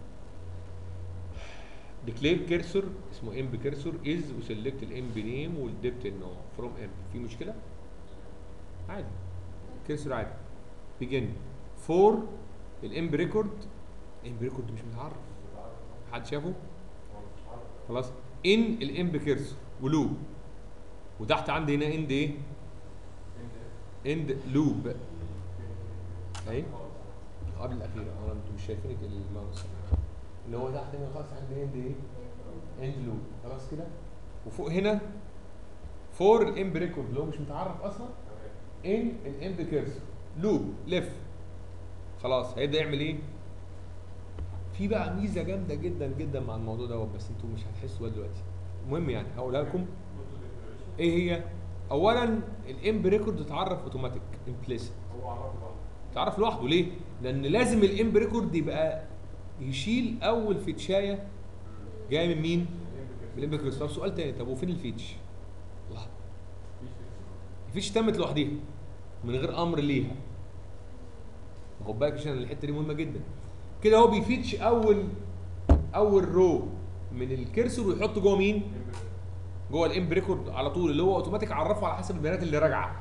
ديكلير كيرسور اسمه امب كيرسور از وسلكت الامب نيم والديبت النوع فروم امب في مشكله عادي كيرسور عادي بيجن فور الامب ريكورد امب ريكورد مش متعرف حد شافه خلاص ان الامب كيرسور ولوب وتحت عندي هنا اند ايه اند لوب اهي قبل الاخيره اه انتوا مش شايفين الماوس اللي هو تحت هنا خلاص عندي اند ايه اند لوب خلاص كده وفوق هنا فور الامب ريكورد اللي هو مش متعرف اصلا ان الامب كيرسور لوب لف خلاص هيبدا يعمل ايه في بقى ميزه جامده جدا جدا مع الموضوع دوت بس انتوا مش هتحسوا بيها دلوقتي المهم يعني هقولها لكم ايه هي اولا الامب ريكورد اتعرف اوتوماتيك امبليسيت هو عرفه بقى تعرف لوحده ليه لان لازم الامب ريكورد يبقى يشيل اول فيتشايه جايه من مين من الامب ريكورد طب سؤال تاني طب وفين الفيتش الله الفيتش تمت لوحديها من غير امر ليها خد بالك عشان الحته دي مهمه جدا كده هو بيفيتش اول اول رو من الكرسور ويحطه جوه مين جوه الامب ريكورد على طول اللي هو اوتوماتيك عرفه على حسب البيانات اللي راجعه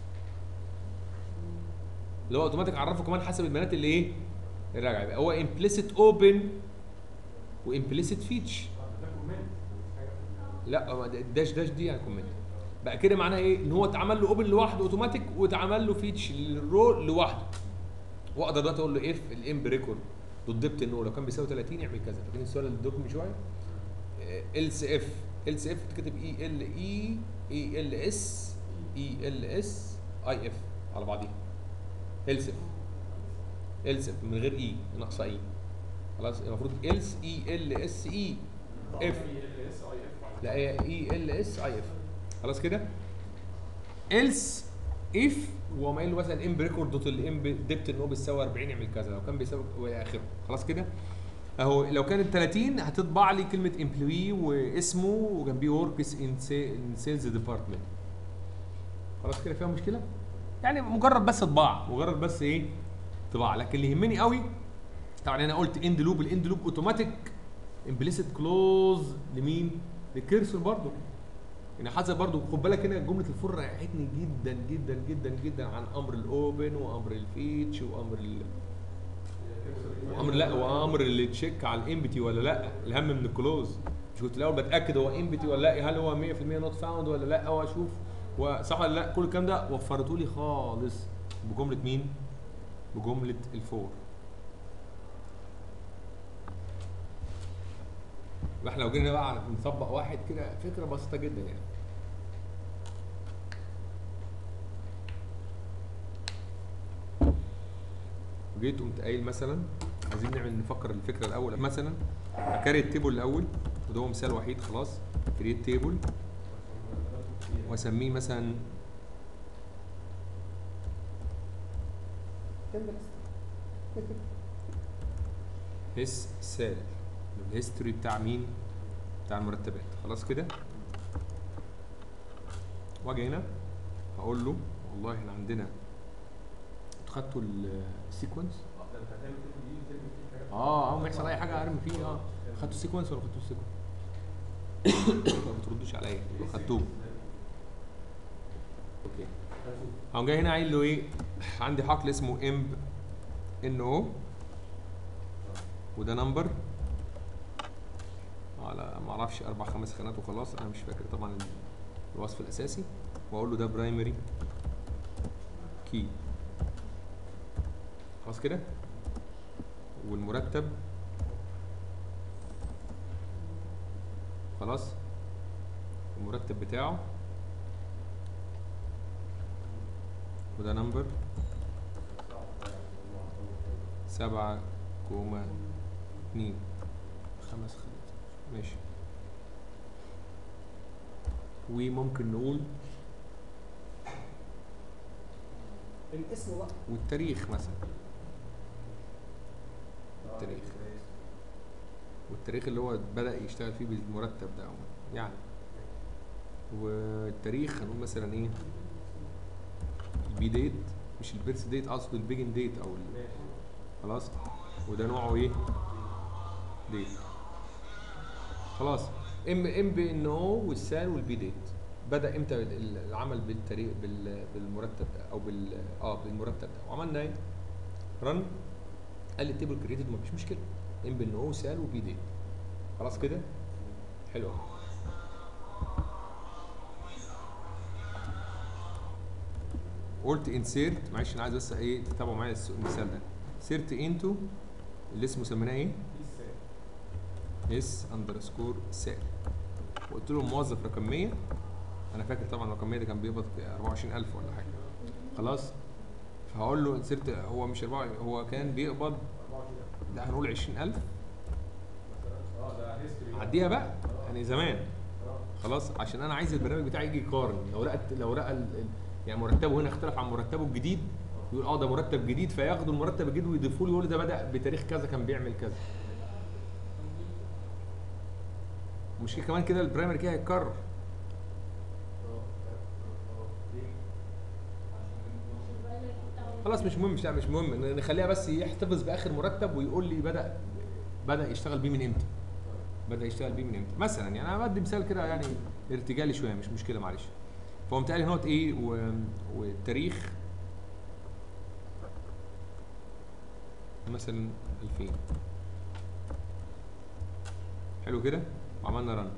اللي هو اوتوماتيك عرفه كمان حسب البيانات اللي ايه اللي راجعه يبقى هو امبليسيت اوبن وامبليسيت فيتش ده كومنت مش حاجه لا هو ده- الداش داش دي يعني كومنت بقى كده معناها ايه ان هو اتعمل له اوبن لوحده اوتوماتيك واتعمل له فيتش للرو لوحده واقدر دلوقتي اقول له اف الامب ريكورد دوت ديبت ان هو لو كان بيساوي 30 يعمل كذا فاكرين السؤال اللي ادوكم من شويه ال سي اف ال سي اف تكتب اي ال اي اي ال اس اي ال اس اي اف على بعضيها ال سي اف else من غير اي ناقصه اي خلاص المفروض else اي ال اس اي اف لا هي اي ال اس اي اف خلاص كده else if هو ما قايل له مثلا ام بريكورد دوت الام ديبت ان هو بيساوي 40 يعمل كذا لو كان بيساوي والى اخره خلاص كده اهو لو كانت 30 هتطبع لي كلمه امبلوي واسمه وجنبيه وركس ان سيلز ديبارتمنت خلاص كده فيها مشكله يعني مجرد بس طباعه مجرد بس ايه طباعه لكن اللي يهمني قوي طبعا انا قلت اند لوب الاند لوب اوتوماتيك امبليسيت كلوز لمين للكيرسور برضو يعني حسب برضو خد بالك هنا جمله الفور ريحتني جدا جدا جدا جدا عن امر الاوبن وامر الفيتش وامر ال... وامر لا وامر اللي تشيك على الامبتي ولا لا الهم من الكلوز مش كنت الاول بتاكد هو امبتي ولا لا هل هو 100% نوت فاوند ولا لا واشوف وصح ولا لا كل الكلام ده وفرته لي خالص بجمله مين بجمله الفور واحنا لو جينا بقى نطبق واحد كده فكره بسيطه جدا يعني وجيت قمت قايل مثلا عايزين نعمل نفكر الفكره الاول مثلا اكاري التيبل الاول وده هو مثال وحيد خلاص كريت تيبل واسميه مثلا هس سال الهيستوري بتاع مين بتاع المرتبات خلاص كده واجي هنا هقول له والله احنا عندنا انتوا خدتوا السيكونس اه اول ما يحصل اي حاجه ارمي فيه اه خدتوا السيكونس ولا خدتوا السيكونس ما بتردوش عليا يبقى خدتوه اوكي هقوم جاي هنا قايل له ايه عندي حقل اسمه امب ان او وده نمبر على ما اعرفش اربع خمس خانات وخلاص انا مش فاكر طبعا الوصف الاساسي واقول له ده برايمري كي خلاص كده والمرتب خلاص المرتب بتاعه وده نمبر سبعة كوما اتنين خمس خانات ماشي وممكن نقول الاسم بقى والتاريخ مثلا التاريخ والتاريخ اللي هو بدأ يشتغل فيه بالمرتب ده عموما يعني والتاريخ هنقول مثلا ايه البي ديت مش البيرث ديت اقصد البيجن ديت او ال- خلاص وده نوعه ايه ديت خلاص ام ام بي ان او والسال والبي ديت بدا امتى ال- ال- العمل بالتاريخ بال- بالمرتب ده او بال اه بالمرتب ده وعملنا ايه رن قال لي التيبل كريتد مفيش مشكله ام بي ان او سال وبي ديت خلاص كده حلو أوي. قلت انسيرت معلش انا عايز بس ايه تتابعوا معايا الس- المثال ده سيرت انتو اللي اسمه سميناه ايه؟ اس اندرسكور سال وقلت له موظف رقم 100 انا فاكر طبعا رقم 100 ده كان بيقبض 24000 ولا حاجه خلاص فهقول له انسيرت هو مش 4 هو كان بيقبض لا هنقول 20000 اه ده هيستوري عديها بقى يعني زمان خلاص عشان انا عايز البرنامج بتاعي يجي يقارن لو لقى لو لقى ال- ال- يعني مرتبه هنا اختلف عن مرتبه الجديد يقول اه ده مرتب جديد فياخدوا المرتب الجديد ويضيفوا لي يقول ده بدا بتاريخ كذا كان بيعمل كذا مش كمان كده البرايمري كده هيتكرر خلاص مش مهم مش لا مش مهم نخليها بس يحتفظ باخر مرتب ويقول لي بدا بدا يشتغل بيه من امتى بدا يشتغل بيه من امتى مثلا يعني انا بدي مثال كده يعني ارتجالي شويه مش مشكله معلش فهو قال لي هوت ايه و... والتاريخ مثلا 2000 حلو كده وعملنا رن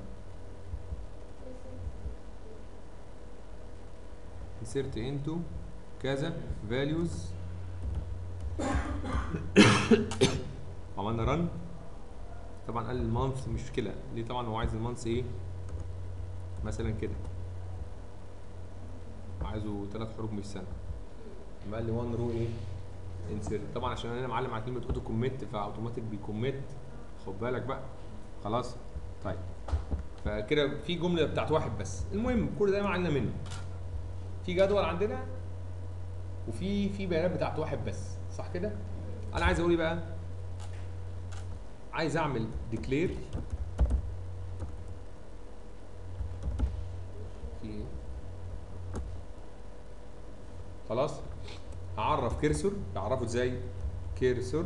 insert into كذا values عملنا رن طبعا قال المانث مش مشكله ليه طبعا هو عايز المانث ايه مثلا كده عايزه ثلاث حروف من السنه لما قال لي 1 رو ايه انسيرت طبعا عشان انا معلم على كلمه اوتو كوميت فاوتوماتيك بيكوميت خد بالك بقى خلاص طيب فكده في جمله بتاعت واحد بس المهم كل ده ما علينا منه في جدول عندنا وفي في بيانات بتاعت واحد بس صح كده انا عايز اقول ايه بقى عايز اعمل ديكلير في ايه خلاص هعرف كيرسور بعرفه ازاي كيرسور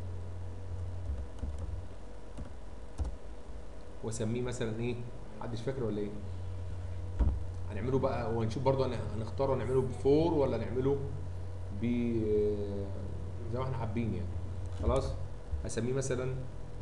واسميه مثلا ايه محدش فاكر ولا ايه هنعمله بقى وهنشوف برضه هن- هنختاره نعمله بفور ولا نعمله ب زي ما احنا حابين يعني خلاص هسميه مثلا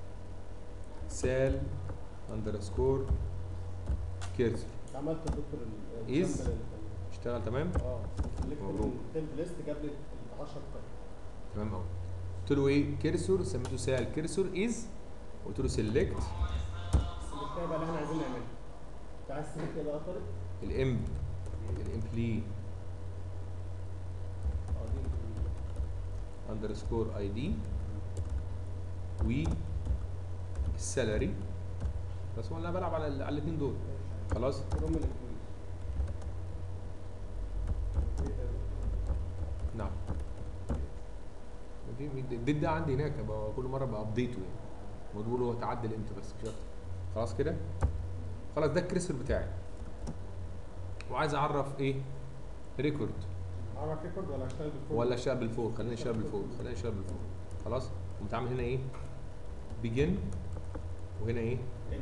سال اندرسكور كيرسور عملت الدكتور ال- Is. السامبل اللي كان- اشتغل تمام اه مبروك. التمب ليست جاب لي ال 10 طيب تمام قوي قلت له ايه كيرسور سميته سال كيرسور از قلت له سيلكت السلكتايه بقى اللي احنا عايزين نعملها انت عايز تسلكت ايه بقى يا طارق؟ الامب الامبلي اه دي اندرسكور اي دي و السالري بس هو انا بلعب على ال- على الاثنين دول خلاص روم الامبلويز نعم في الديت ده عندي هناك بقى كل مره بابديته يعني بقول هو تعدل امتى بس مش اكتر خلاص كده خلاص ده الكريسر بتاعي وعايز اعرف ايه ريكورد عمل ريكورد ولا اشتغل بالفور؟ ولا اشتغل بالفور خلينا نشتغل بالفور خلينا نشتغل بالفور خلاص قمت عامل هنا ايه بيجن وهنا ايه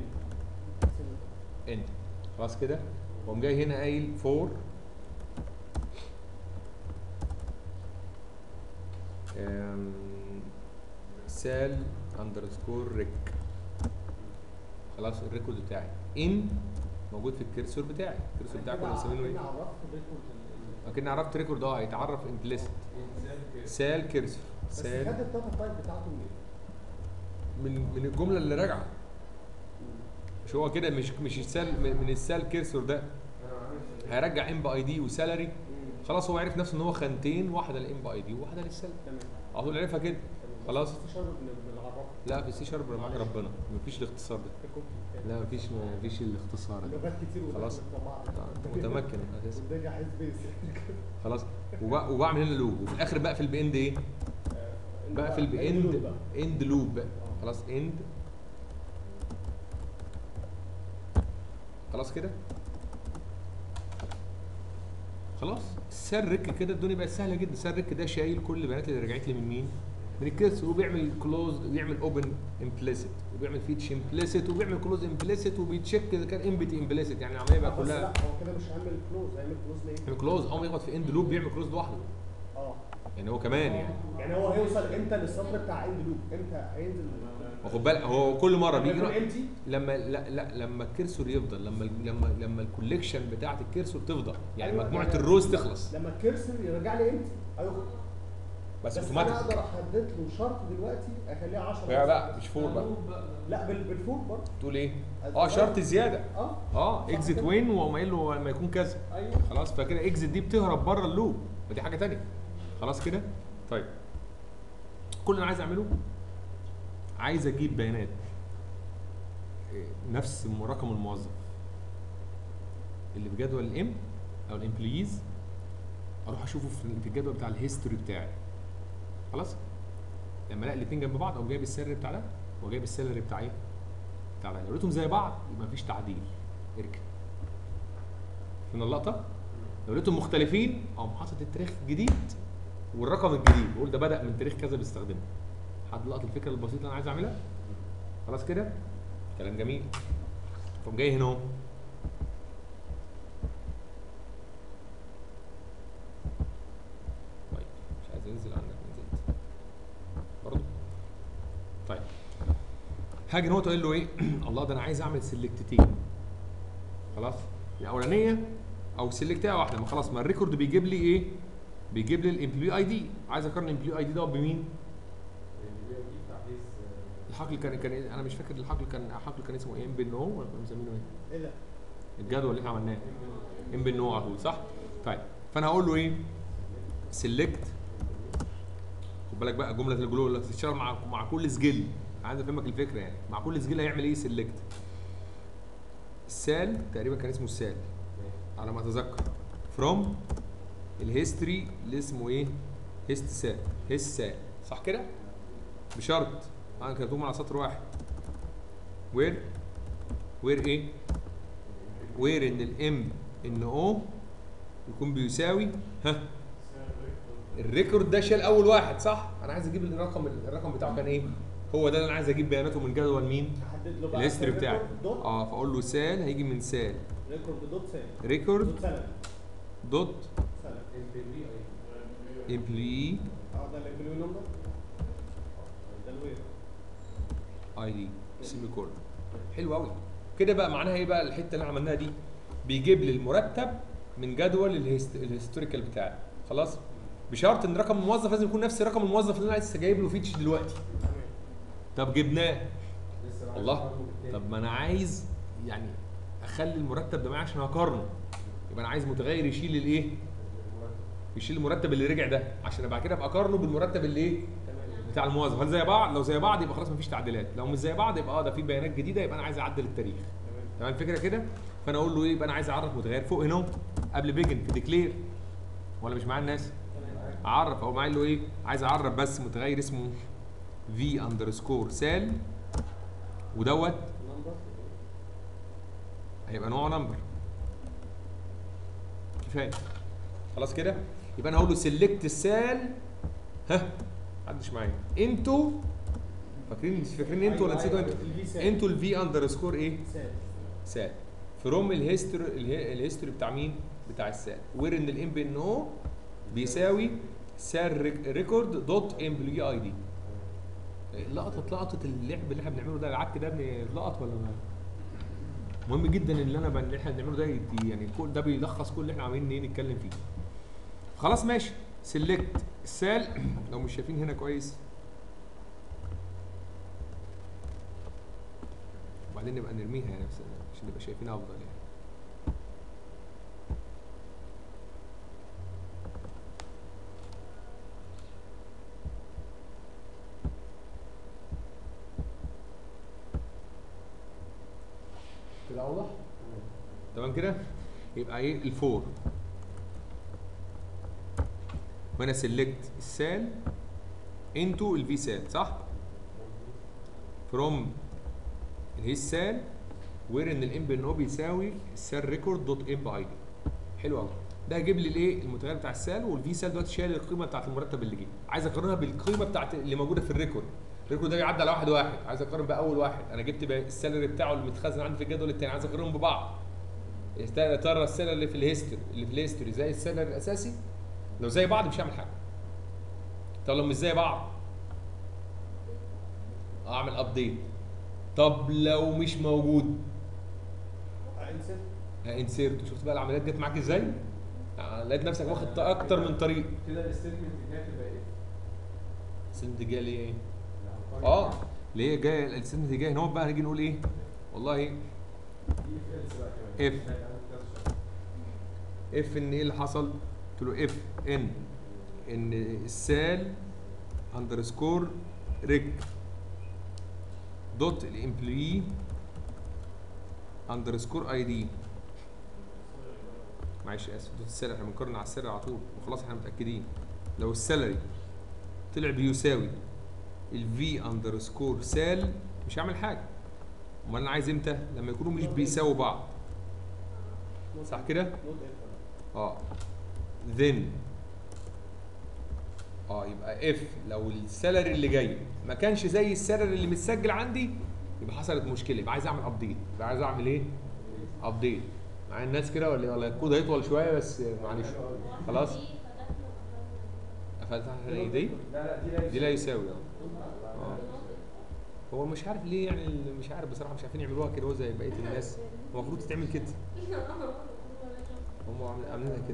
اند خلاص كده وقوم جاي هنا قايل فور سال اندرسكور ريك خلاص الريكورد بتاعي ان موجود في الكرسور بتاعي الكرسور بتاعي كنا مسمينه ايه؟ انا عرفت الريكورد ال- ال- اكن عرفت ريكورد اه هيتعرف امبليسيت سال كرسور بس سال خد الداتا تايب بتاعته منين؟ من من الجمله اللي راجعه مش هو كده مش مش السال من من السال كيرسور ده هيرجع ام باي دي وسالري خلاص هو عرف نفسه ان هو خانتين واحده للام باي دي وواحده للسال تمام على طول عرفها كده خلاص استشاره بن- بنعرفها لا في سي شارب معاك ربنا مفيش الاختصار ده في كوبي لا مفيش مفيش الاختصار ده لغات كتير خلاص. ودخلت مع بعض متمكن اساسا والدنيا حيث بيس خلاص وب- وبعمل هنا لوب وفي الاخر بقى في الباند ايه بقى في الباند اند لوب بقى خلاص اند خلاص كده خلاص سرك كده الدنيا بقت سهله جدا سرك ده شايل كل البيانات اللي رجعت لي من مين من الكيرس وبيعمل كلوز وبيعمل اوبن امبليسيت وبيعمل فيتش امبليسيت وبيعمل كلوز امبليسيت وبيتشيك اذا كان امبتي امبليسيت يعني العمليه بقى بس كلها لا هو كده مش هيعمل كلوز هيعمل كلوز ليه؟ يعمل كلوز اول ما يخبط في اند لوب بيعمل كلوز لوحده اه يعني هو كمان يعني يعني هو هيوصل امتى للسطر بتاع اند لوب؟ امتى هينزل واخد بالك هو كل مره لما بيجي يكون امتي لما لا لا لما الكرسور يفضل لما لما لما الكوليكشن بتاعت الكرسور تفضل يعني أيوة، مجموعه يعني الروز تخلص لما الكرسر يرجع لي امتي ايوه بس بس انا اوتوماتيك اقدر احدد له شرط دلوقتي اخليها 10 لا لا مش فور بقى لا بال- بالفور برضه تقول ايه اه شرط زياده اه اه صح اكزيت كده. وين وقام قايل له لما يكون كذا ايوه خلاص فكده اكزيت دي بتهرب بره اللوب ودي حاجه تانية خلاص كده طيب كل اللي انا عايز اعمله عايز اجيب بيانات إيه، نفس رقم الموظف اللي في جدول الام او الامبلويز اروح اشوفه في في الجدول بتاع الهيستوري بتاعي خلاص لما الاقي الاثنين جنب بعض اقوم جايب السالري بتاع ده وجايب السالري بتاع ايه بتاع ده لو لقيتهم زي بعض يبقى مفيش تعديل اركن من اللقطه لو لقيتهم مختلفين اقوم حاطط التاريخ الجديد والرقم الجديد بقول ده بدا من تاريخ كذا بيستخدمه حد لقط الفكره البسيطه اللي انا عايز اعملها خلاص كده كلام جميل قوم جاي هنا اهو طيب مش عايز انزل عنك نزلت برضه طيب هاجي هنا تقول له ايه الله ده انا عايز اعمل سيلكتتين خلاص الاولانيه او سيلكتها واحده ما خلاص ما الريكورد بيجيب لي ايه بيجيب لي الامبلوي اي دي عايز اقارن الامبلوي اي دي ده بمين الحقل كان كان إيه؟ انا مش فاكر الحقل كان الحقل كان اسمه ايه ام بن ولا كنا مسمينه ايه ايه ده؟ الجدول اللي احنا عملناه ام بن على طول صح طيب فانا هقول له ايه سيلكت خد خد بالك بقى جمله الجلو اللي هتشتغل مع مع كل سجل عايز افهمك الفكره يعني مع كل سجل هيعمل ايه سيلكت السال تقريبا كان اسمه السال على ما اتذكر فروم الهيستوري اللي اسمه ايه هيست سال هيست سال صح كده بشرط انا كتبتهم على سطر واحد وير وير ايه وير ان الام ان او يكون بيساوي ها الريكورد ده شال اول واحد صح انا عايز اجيب الرقم الرقم بتاعه كان ايه هو ده اللي انا عايز اجيب بياناته من جدول مين احدد له بقى الهيستوري بتاعي ريكورد دوت اه فاقول له سال هيجي من سال ريكورد دوت سالري ريكورد دوت سالري دوت سالري البي اي امبلوي اه ده الامبلوي نمبر ده الوير اي دي سيمي كولن حلو قوي كده بقى معناها ايه بقى الحته اللي عملناها دي بيجيب لي المرتب من جدول الهيست... الهيستوريكال بتاعي خلاص بشرط ان رقم الموظف لازم يكون نفس رقم الموظف اللي انا لسه جايب له فيتش دلوقتي طب جبناه لسه بقى الله برضه بالتاني. طب ما انا عايز يعني اخلي المرتب ده معايا عشان اقارنه يبقى انا عايز متغير يشيل الايه المرتب. يشيل المرتب اللي رجع ده عشان بعد كده ابقى اقارنه بالمرتب اللي ايه بتاع الموظف هل زي بعض لو زي بعض يبقى خلاص مفيش تعديلات لو مش زي بعض يبقى اه ده في بيانات جديده يبقى انا عايز اعدل التاريخ تمام الفكره كده فانا اقول له ايه يبقى انا عايز اعرف متغير فوق هنا قبل بيجن في ديكلير ولا مش معايا الناس اعرف او معايا له ايه عايز اعرف بس متغير اسمه في اندرسكور سال ودوت نمبر هيبقى نوعه نمبر كفايه خلاص كده يبقى انا هقول له سيلكت السال ها محدش معايا انتوا فاكرين فاكرين انتوا ولا نسيتوا انتوا الفي سال انتوا الفي اندرسكور ايه سال سال فروم الهيستوري الهيستوري بتاع مين بتاع السال وير ان الام بي ان او بيساوي سال ريكورد دوت امبلوي اي دي لقطه لقطه اللعب اللي احنا بنعمله ده العك ده لقط ولا ما مهم جدا اللي انا اللي احنا بنعمله ده يدي- يعني كل ده بيلخص كل اللي احنا عاملين ايه نتكلم فيه خلاص ماشي سيلكت السال لو مش شايفين هنا كويس وبعدين نبقى نرميها يعني بس عشان نبقى شايفينها افضل يعني كده اوضح تمام كده يبقى ايه الفور وانا سيلكت السال انتو الفي سال صح فروم الهيس سال وير ان الام بي ان او بيساوي السال ريكورد دوت ام اي دي حلو قوي ده هيجيب لي الايه المتغير بتاع السال والفي سال دلوقتي شايل القيمه بتاعت المرتب اللي جه عايز اقارنها بالقيمه بتاعت اللي موجوده في الريكورد الريكورد ده بيعدي على واحد واحد عايز اقارن باول واحد انا جبت بقى السالري بتاعه اللي متخزن عندي في الجدول الثاني عايز اقارنهم ببعض يا ترى السالري اللي في الهيستوري اللي في الهيستوري زي السالري الاساسي لو زي بعض مش هعمل حاجه طب لو مش زي بعض اعمل ابديت طب لو مش موجود انسر انسيرت شفت بقى العمليات جت معاك ازاي آه، لقيت نفسك واخد اكتر من طريق كده الستيتمنت الجايه تبقى ايه؟ السنت جايه ليه ايه الأرقام اه ليه جايه السنت جايه هنا بقى هنيجي نقول ايه والله دي في إلس بقى كمان If. لا، أنا كده شغال. اف ان ايه اللي حصل قلت له اف ان ان السال اندرسكور ريك دوت الامبلوي اندرسكور اي دي معلش اسف دوت السالري احنا بنقارن على السالري على طول وخلاص احنا متاكدين لو السالري طلع بيساوي الفي اندرسكور سال مش هعمل حاجه امال انا عايز امتى لما يكونوا مش بيساووا بعض صح كده نوت ايكوال اه then اه يبقى اف لو السالري اللي جاي ما كانش زي السالري اللي متسجل عندي يبقى حصلت مشكله يبقى عايز اعمل ابديت يبقى عايز اعمل ايه ابديت مع الناس كده ولا ولا الكود هيطول شويه بس معلش خلاص قفلت على دي لا لا دي لا دي لا يساوي اه اه هو مش عارف ليه يعني ال- مش عارف بصراحه مش عارفين يعملوها كده هو زي بقيه الناس المفروض تتعمل كده هم عاملين- عاملينها كده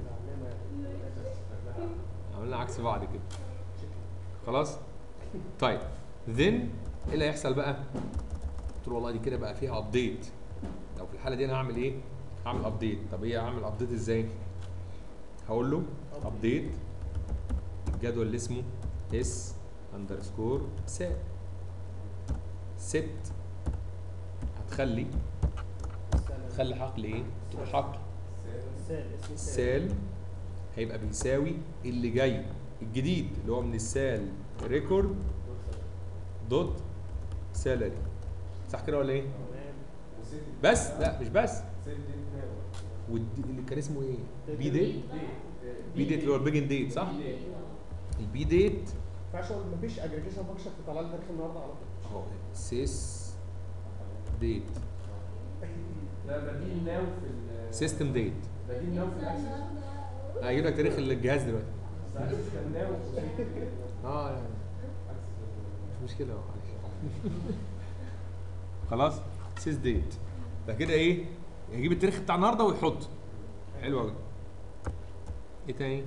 عملنا عكس بعض كده خلاص طيب then ايه اللي هيحصل بقى قلت له والله دي كده بقى فيها ابديت لو في الحاله دي انا هعمل ايه هعمل ابديت طب ايه هعمل ابديت ازاي هقول له ابديت الجدول اللي اسمه اس اندرسكور سال ست هتخلي تخلي حقل ايه؟ تبقى حقل سال اسمه سال هيبقى بيساوي اللي جاي الجديد اللي هو من السال ريكورد دوت سالري صح كده ولا ايه؟ تمام بس لا مش بس سيل دي ناو والدي اللي كان اسمه ايه؟ بي دي. ديت بي ديت اللي هو البيجن ديت صح؟ البي ديت ما ينفعش اقول مفيش اجريجيشن فانكشن تطلع لي تاريخ النهارده على طول اهو سيس ديت لا بديل ناو في ال سيستم ديت بديل ناو في الاكسس هجيب لك تاريخ الجهاز دلوقتي بس الاكسس كان ناو اه يعني مش مشكله معلش خلاص سيس ديت فكده ايه يجيب التاريخ بتاع النهارده ويحط حلو قوي ايه تاني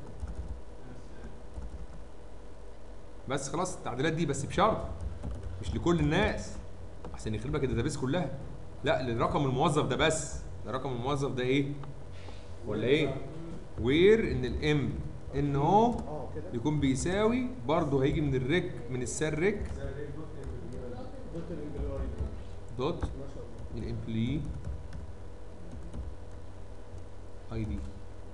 بس خلاص التعديلات دي بس بشرط مش لكل الناس عشان يخرب لك الداتابيس كلها لا لرقم الموظف ده بس ده رقم الموظف ده ايه ولا ايه وير ان الام ان هو اه كده يكون بيساوي برضه هيجي من الريك من السال ريك دوت الامبلوري دوت ما شاء الله الامبلي اي دي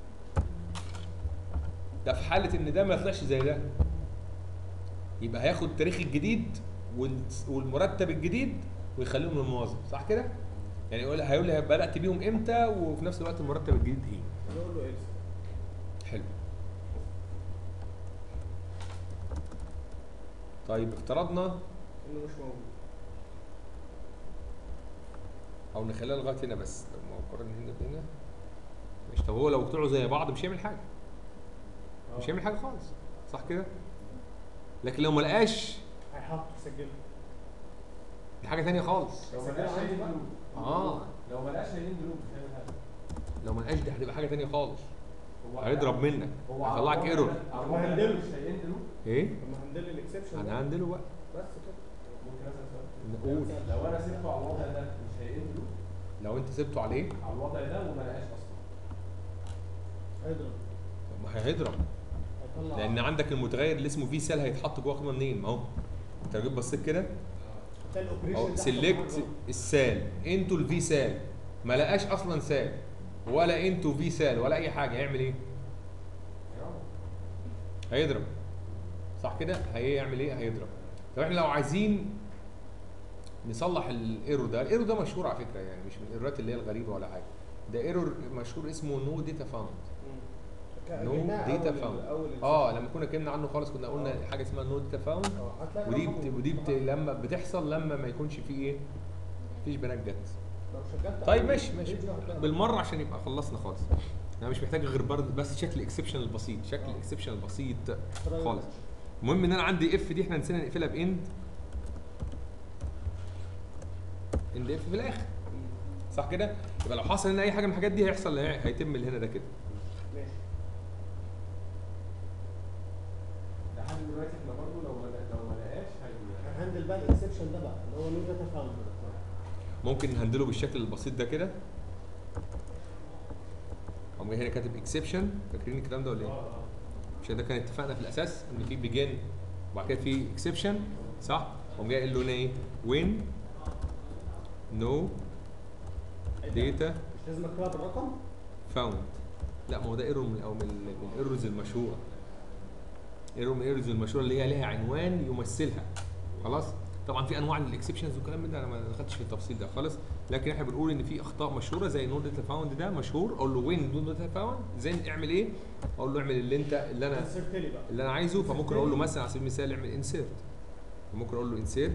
ده في حاله ان ده ما يطلعش زي ده يبقى هياخد التاريخ الجديد وال- والمرتب الجديد ويخليهم للموظف صح كده يعني يقول هيقول لي بدات بيهم امتى وفي نفس الوقت المرتب الجديد ايه نقول له اكس حلو طيب افترضنا انه مش موجود او نخليها لغايه هنا بس لو ما قررنا هنا هنا مش طب هو لو طلعوا زي بعض مش هيعمل حاجه مش هيعمل حاجه خالص صح كده لكن لو ما لقاش هيحط يسجله دي حاجه تانية خالص لو ما لقاش هيدين دروب اه لو ما لقاش هيدين دروب مش هيعمل حاجه لو ما لقاش دي هتبقى حاجه تانية خالص هو هيضرب منك هو هيطلعك على ايرور الوضع ده- على هو الوضع ده هيندله. مش هيدين دروب ايه لما هندل الاكسبشن هنهندله بقى بس كده ممكن اسال سؤال نقول لو انا سبته على الوضع ده مش هيدين دروب لو انت سبته عليه على الوضع ده وما لقاش اصلا هيضرب طب ما هيضرب هيطلع لان عندك المتغير اللي اسمه في سيل هيتحط جوه قيمه منين ما هو انت لو جيت بصيت كده هتلاقي الاوبريشن اهو سيلكت السال انتو الفي سال ما لقاش اصلا سال ولا انتو في سال ولا اي حاجه هيعمل ايه هيضرب صح كده هيعمل ايه هيضرب طب احنا لو عايزين نصلح الايرور ده الايرور ده مشهور على فكره يعني مش من الايرورات اللي هي الغريبه ولا حاجه ده ايرور مشهور اسمه نو داتا فاوند نو داتا فاوند اه لما كنا اتكلمنا عنه خالص كنا قلنا آه. حاجه اسمها نو داتا فاوند هتلاقي ودي رقمه بت... ودي بت... طبعاً. لما بتحصل لما ما يكونش فيه ايه مفيش بيانات جت لو شغلت طيب أول ماشي ماشي فيديو هتلاقي بالمره عشان يبقى خلصنا خالص انا مش محتاج غير برضه بس شكل اكسبشن البسيط شكل الاكسبشن البسيط رقم. خالص المهم ان انا عندي اف دي احنا نسينا نقفلها باند اند اف في الاخر صح كده يبقى لو حصل ان اي حاجه من الحاجات دي هيحصل هيتم اللي هنا ده كده ماشي لحد دلوقتي احنا برضه لو ما لو ما لقاش هي هنهندل بقى الاكسبشن ده بقى اللي هو نو داتا فاوند ممكن نهندله بالشكل البسيط ده كده قام جاي هنا كاتب اكسبشن فاكرين الكلام ده ولا ايه؟ مش ده كان اتفقنا في الاساس ان في بيجن وبعد كده في اكسبشن صح؟ قام جاي قايل له هنا ايه؟ وين نو داتا مش لازم اكتبها بالرقم فاوند لا ما هو ده ايرور من او من ال- من الايرورز المشهوره ايرور من الايرورز المشهوره اللي هي ليها عنوان يمثلها خلاص طبعا في انواع للاكسبشنز والكلام من ده انا ما دخلتش في التفصيل ده خالص لكن احنا بنقول ان في اخطاء مشهوره زي نو داتا فاوند ده مشهور اقول له وين نو داتا فاوند زين اعمل ايه اقول له اعمل اللي انت اللي انا انسرت لي بقى اللي انا عايزه فممكن اقول له مثلا على سبيل المثال اعمل انسيرت ممكن اقول له انسيرت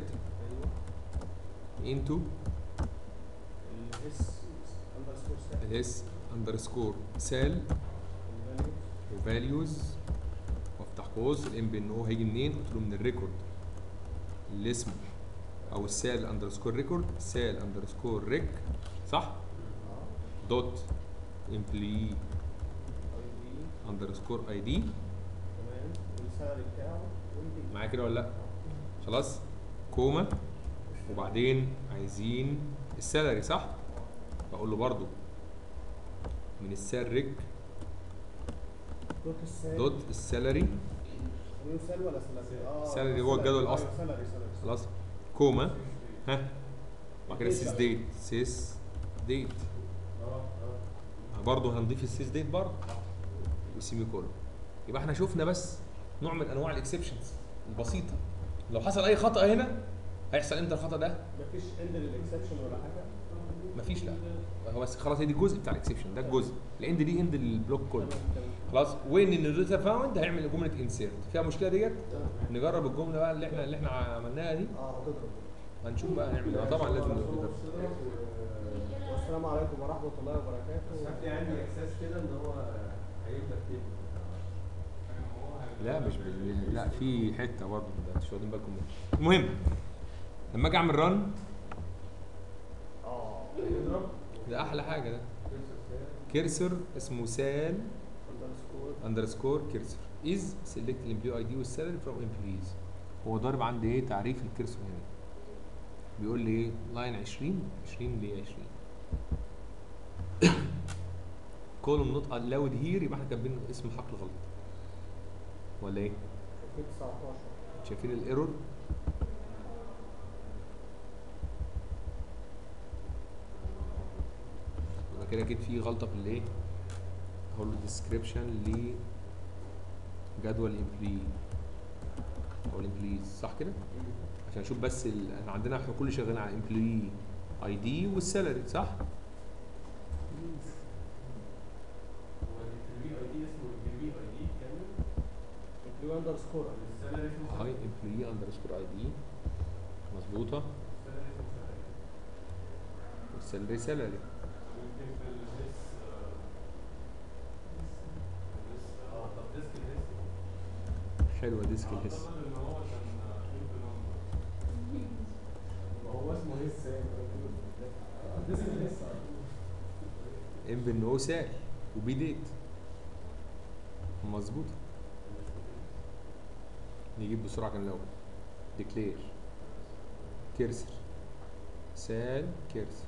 انتو الاس اندرسكور ستاك الاس اندرسكور سال وفاليوز وافتح قوس الام بي ان هو هيجي منين قلت له من الريكورد اللي اسمه او السال اندرسكور ريكورد سال اندرسكور ريك صح دوت امبلي اي دي اندرسكور اي دي تمام والسالري بتاعه والدي معايا كده ولا لا خلاص كوما وبعدين عايزين السالري صح بقول له برضو من السال ريك دوت السالري دوت السالري نيو سيل ولا سيلاري؟ اه سيلاري هو الجدول أيوة، الأصلي. سيلاري سيلاري خلاص كوما ها بعد كده سيس ديت سيس ديت اه اه برضه هنضيف السيس ديت برضه وسيمي كولون يبقى احنا شفنا بس نوع من انواع الاكسبشنز البسيطه لو حصل اي خطا هنا هيحصل امتى الخطا ده مفيش اند للاكسبشن ولا حاجه مفيش لا هو بس خلاص هي دي الجزء بتاع الاكسبشن ده الجزء الاند دي اند البلوك كله تمام تمام خلاص وين ان الداتا فاوند هيعمل جمله انسيرت فيها مشكله ديت تمام. نجرب الجمله بقى اللي احنا اللي احنا عملناها دي اه هتضرب هنشوف بقى هنعمل ايه طبعا لازم نقدر والسلام عليكم ورحمه الله بس وبركاته في عندي احساس كده ان هو هيبدا كده لا مش بال... لا في حته برضه ده مش واخدين بالكم منها المهم لما اجي اعمل رن اه هيضرب ده احلى حاجه ده كيرسر اسمه سال اندرسكور اندرسكور كيرسر از سيلكت الامبلوي اي دي والسالري فروم امبلويز هو ضارب عندي ايه تعريف الكيرسر هنا بيقول لي ايه لاين 20 20 ليه 20 كولوم نوت الاود هير يبقى احنا كاتبين اسم حقل غلط ولا ايه في 19 شايفين الايرور يبقى كده اكيد في غلطه في الايه هقول له ديسكريبشن لجدول الامبلوي او الامبلويز صح كده عشان نشوف بس ال... احنا عندنا احنا كل شغالين على امبلوي اي دي والسالري صح هو الانترفيو اي دي اسمه الانترفيو اي دي كامل في اندرسكور السالري اسمه هاي امبلوي اندرسكور اي دي مظبوطه السالري اسمه سالري والسالري سالري يمكن في الهيس اه طب ديسك الهيس حلوه ديسك الهس اعتقد ان هو كان انت نمبر هو اسمه ايه السام ديسك لسه ام بان هو سال وبي ديت مظبوط نجيب بسرعه كان الاول ديكلير كيرسر سال كيرسر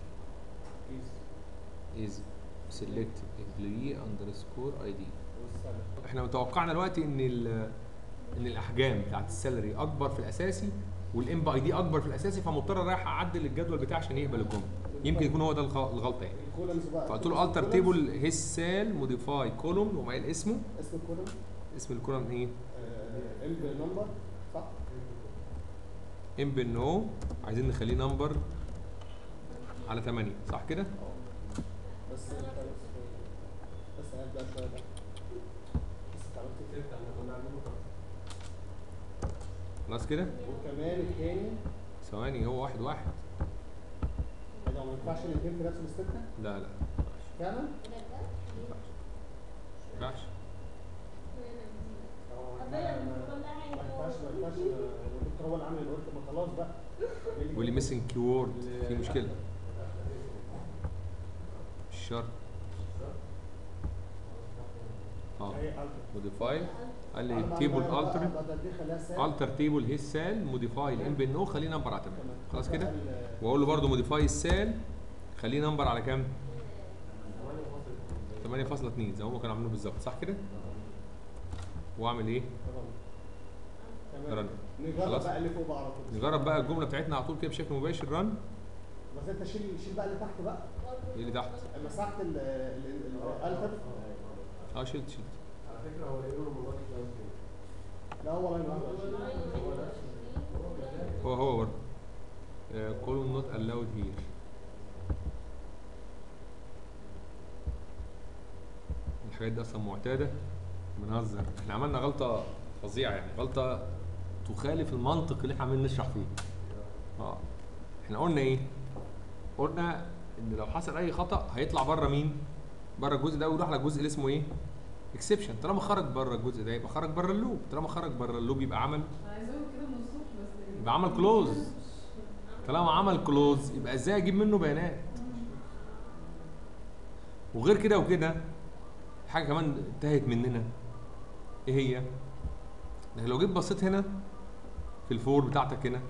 از سيلكت امبلوي اندرسكور اي دي والسنه احنا متوقعنا دلوقتي ان ال- ان الاحجام بتاعت السالري اكبر في الاساسي والام باي دي اكبر في الاساسي فمضطر رايح اعدل الجدول بتاعي عشان يقبل الجمله يمكن يكون هو ده الغ- الغلطه يعني الكولمز بقى فقلت له التر تيبل هيس سال موديفاي كولوم وما قال اسمه اسم الكولم اسم الكولوم ايه ام نمبر صح ام بن او عايزين نخليه نمبر على 8 صح كده اه بس انت بس بس قاعد بقى شويه ده بس انت عملت كده ستة احنا كنا عاملينه خمسة خلاص كده وكمان التاني ثواني هو واحد واحد ايه ده ما ينفعش الاثنين في نفس الاستكه لا لا فعلا؟ ما ينفعش اه ما ما- ما ينفعش ما ينفعش الدكتور هو اللي عامل قلت ما خلاص بقى واللي ميسنج كيورد في مشكله مش شرط اه هي التر موديفاي قال لي تيبل التر بدل دي خليها سال التر تيبل هيس سال موديفاي الام بن او خليه نمبر على 8 تمام. خلاص كده ال- واقول له برده موديفاي السال خليه نمبر على كام 8.2 زي ما هم كانوا عاملينه بالظبط صح كده واعمل ايه تمام رن. نجرب خلاص. بقى اللي فوق بقى على طول نجرب بقى الجمله بتاعتنا على طول كده بشكل مباشر رن بس انت شيل شيل بقى اللي تحت بقى ايه اللي تحت مسحت ال الالتر اه شلت شلت على فكرة هو الايرور المرة دي كان فين؟ لا هو لاين 21 هو هو برضه كولوم نوت الاود هير الحاجات دي اصلا معتاده بنهزر احنا عملنا غلطه فظيعه يعني غلطه تخالف المنطق اللي احنا عمالين نشرح فيه اه احنا قلنا ايه قلنا ان لو حصل اي خطا هيطلع بره مين بره الجزء ده ويروح على الجزء اللي اسمه ايه اكسبشن طالما خرج بره الجزء ده يبقى خرج بره اللوب طالما خرج بره اللوب يبقى عمل عايزاهم كده من الصبح بس يبقى عمل كلوز طالما عمل كلوز يبقى ازاي اجيب منه بيانات وغير كده وكده حاجه كمان انتهت مننا ايه هي انك لو جيت بصيت هنا في الفور بتاعتك هنا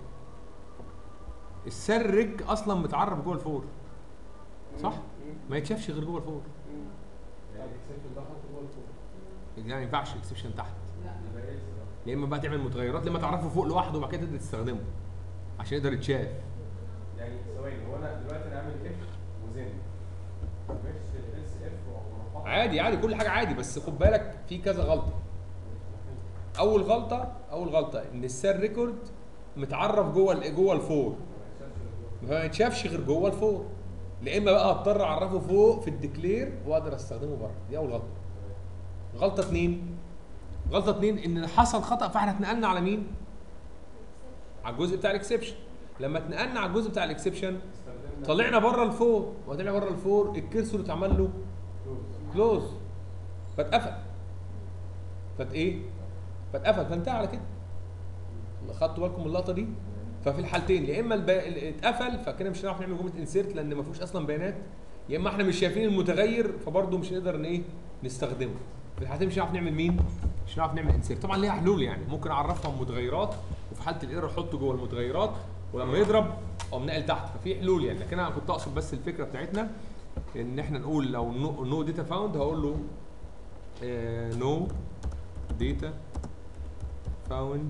السرج اصلا متعرف جوه الفور صح ما يتشافش غير جوه الفور يعني الاكسبشن ده حطه جوه الكود يعني ما ينفعش الاكسبشن تحت لا يبقى ايه السبب؟ يا اما بقى تعمل متغيرات لما تعرفه فوق لوحده وبعد كده تبدا تستخدمه عشان يقدر يتشاف يعني ثواني هو انا دلوقتي انا عامل اف وزن مش الاس اف ومرفوع عادي عادي كل حاجه عادي بس خد بالك في كذا غلطه اول غلطه اول غلطه ان السير ريكورد متعرف جوه ال- جوه الفور ما يتشافش غير جوه الفور لا اما بقى اضطر اعرفه فوق في الديكلير واقدر استخدمه بره دي اول غلطه غلطه اتنين غلطه اتنين ان حصل خطا فاحنا اتنقلنا على مين على الجزء بتاع الاكسبشن لما اتنقلنا على الجزء بتاع الاكسبشن طلعنا بره الفور وطلعنا بره الفور الكرسور اتعمل له كلوز فاتقفل فات ايه فاتقفل فانتهى على كده خدتوا بالكم من اللقطه دي ففي الحالتين يا اما الب... ال- اتقفل فكده مش هنعرف نعمل جمله انسيرت لان ما فيهوش اصلا بيانات يا اما احنا مش شايفين المتغير فبرضه مش هنقدر ان ايه نستخدمه في الحالتين مش هنعرف نعمل مين مش هنعرف نعمل انسيرت طبعا ليها حلول يعني ممكن اعرفها متغيرات وفي حاله الايرور احطه جوه المتغيرات ولما يضرب اقوم ناقل تحت ففي حلول يعني لكن انا كنت اقصد بس الفكره بتاعتنا ان احنا نقول لو نو داتا فاوند هقول له نو داتا فاوند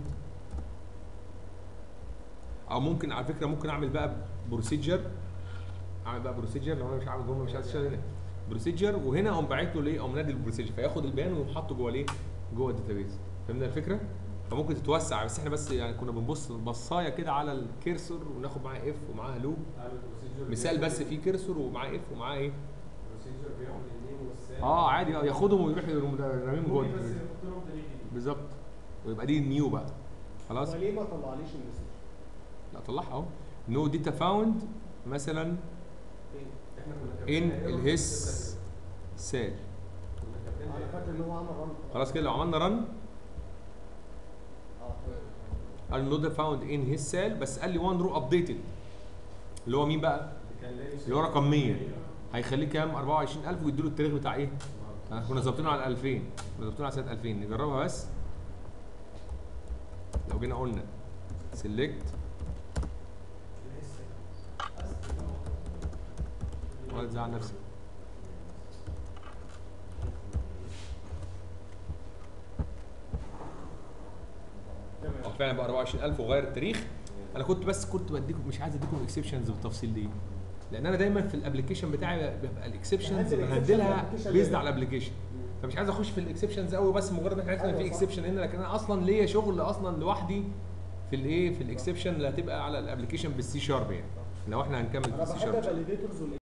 او ممكن على فكره ممكن اعمل بقى بروسيجر اعمل بقى بروسيجر لو انا مش عامل جمله مش عايز اشتغل هنا بروسيجر وهنا اقوم باعت له ليه اقوم نادي البروسيجر فياخد البيان ويقوم حاطه جوه الايه جوه الداتابيز فهمنا الفكره فممكن تتوسع بس احنا بس يعني كنا بنبص بصايه كده على الكيرسور وناخد معاه اف ومعاها لوب مثال بس فيه كيرسور ومعاه اف ومعاه ايه بروسيجر بياخد النيم والسال اه عادي اه ياخدهم ويروح يقوم راميهم جوه ممكن بس الداتابيز. يحط لهم تاريخ جديد. بالظبط ويبقى دي النيو بقى خلاص هو ليه ما طلعليش المسج؟ لا طلعها اهو نو داتا فاوند مثلا فين؟ احنا كنا ان كاتبين الهس سال كنا كاتبين انا فاكر ان هو عمل رن خلاص كده لو عملنا رن اه تمام قال نو داتا فاوند ان هيس سال بس قال لي وان رو ابديتد اللي هو مين بقى؟ كان لاقي اللي هو رقم 100 هيخليه كام 24000 ويديله التاريخ بتاع ايه؟ احنا كنا ظابطينه على 2000 كنا ظابطينه على سنه 2000 نجربها بس لو جينا قلنا سيلكت ولا تزعل نفسك هو تمام فعلا بقى 24000 وغير التاريخ انا كنت بس كنت بديكم مش عايز اديكم اكسبشنز بالتفصيل ليه لان انا دايما في الابلكيشن بتاعي بيبقى الاكسبشنز بهندل exception بهندلها الapplication بيزد level. على الابلكيشن فمش عايز اخش في الاكسبشنز قوي بس مجرد ان احنا عرفنا ان في أيوة صح. اكسبشن هنا لكن انا اصلا ليا شغل اصلا لوحدي في الايه في الاكسبشن اللي هتبقى على الابلكيشن بالسي شارب يعني لو احنا هنكمل انا بالسي بحب شارب الفاليديتورز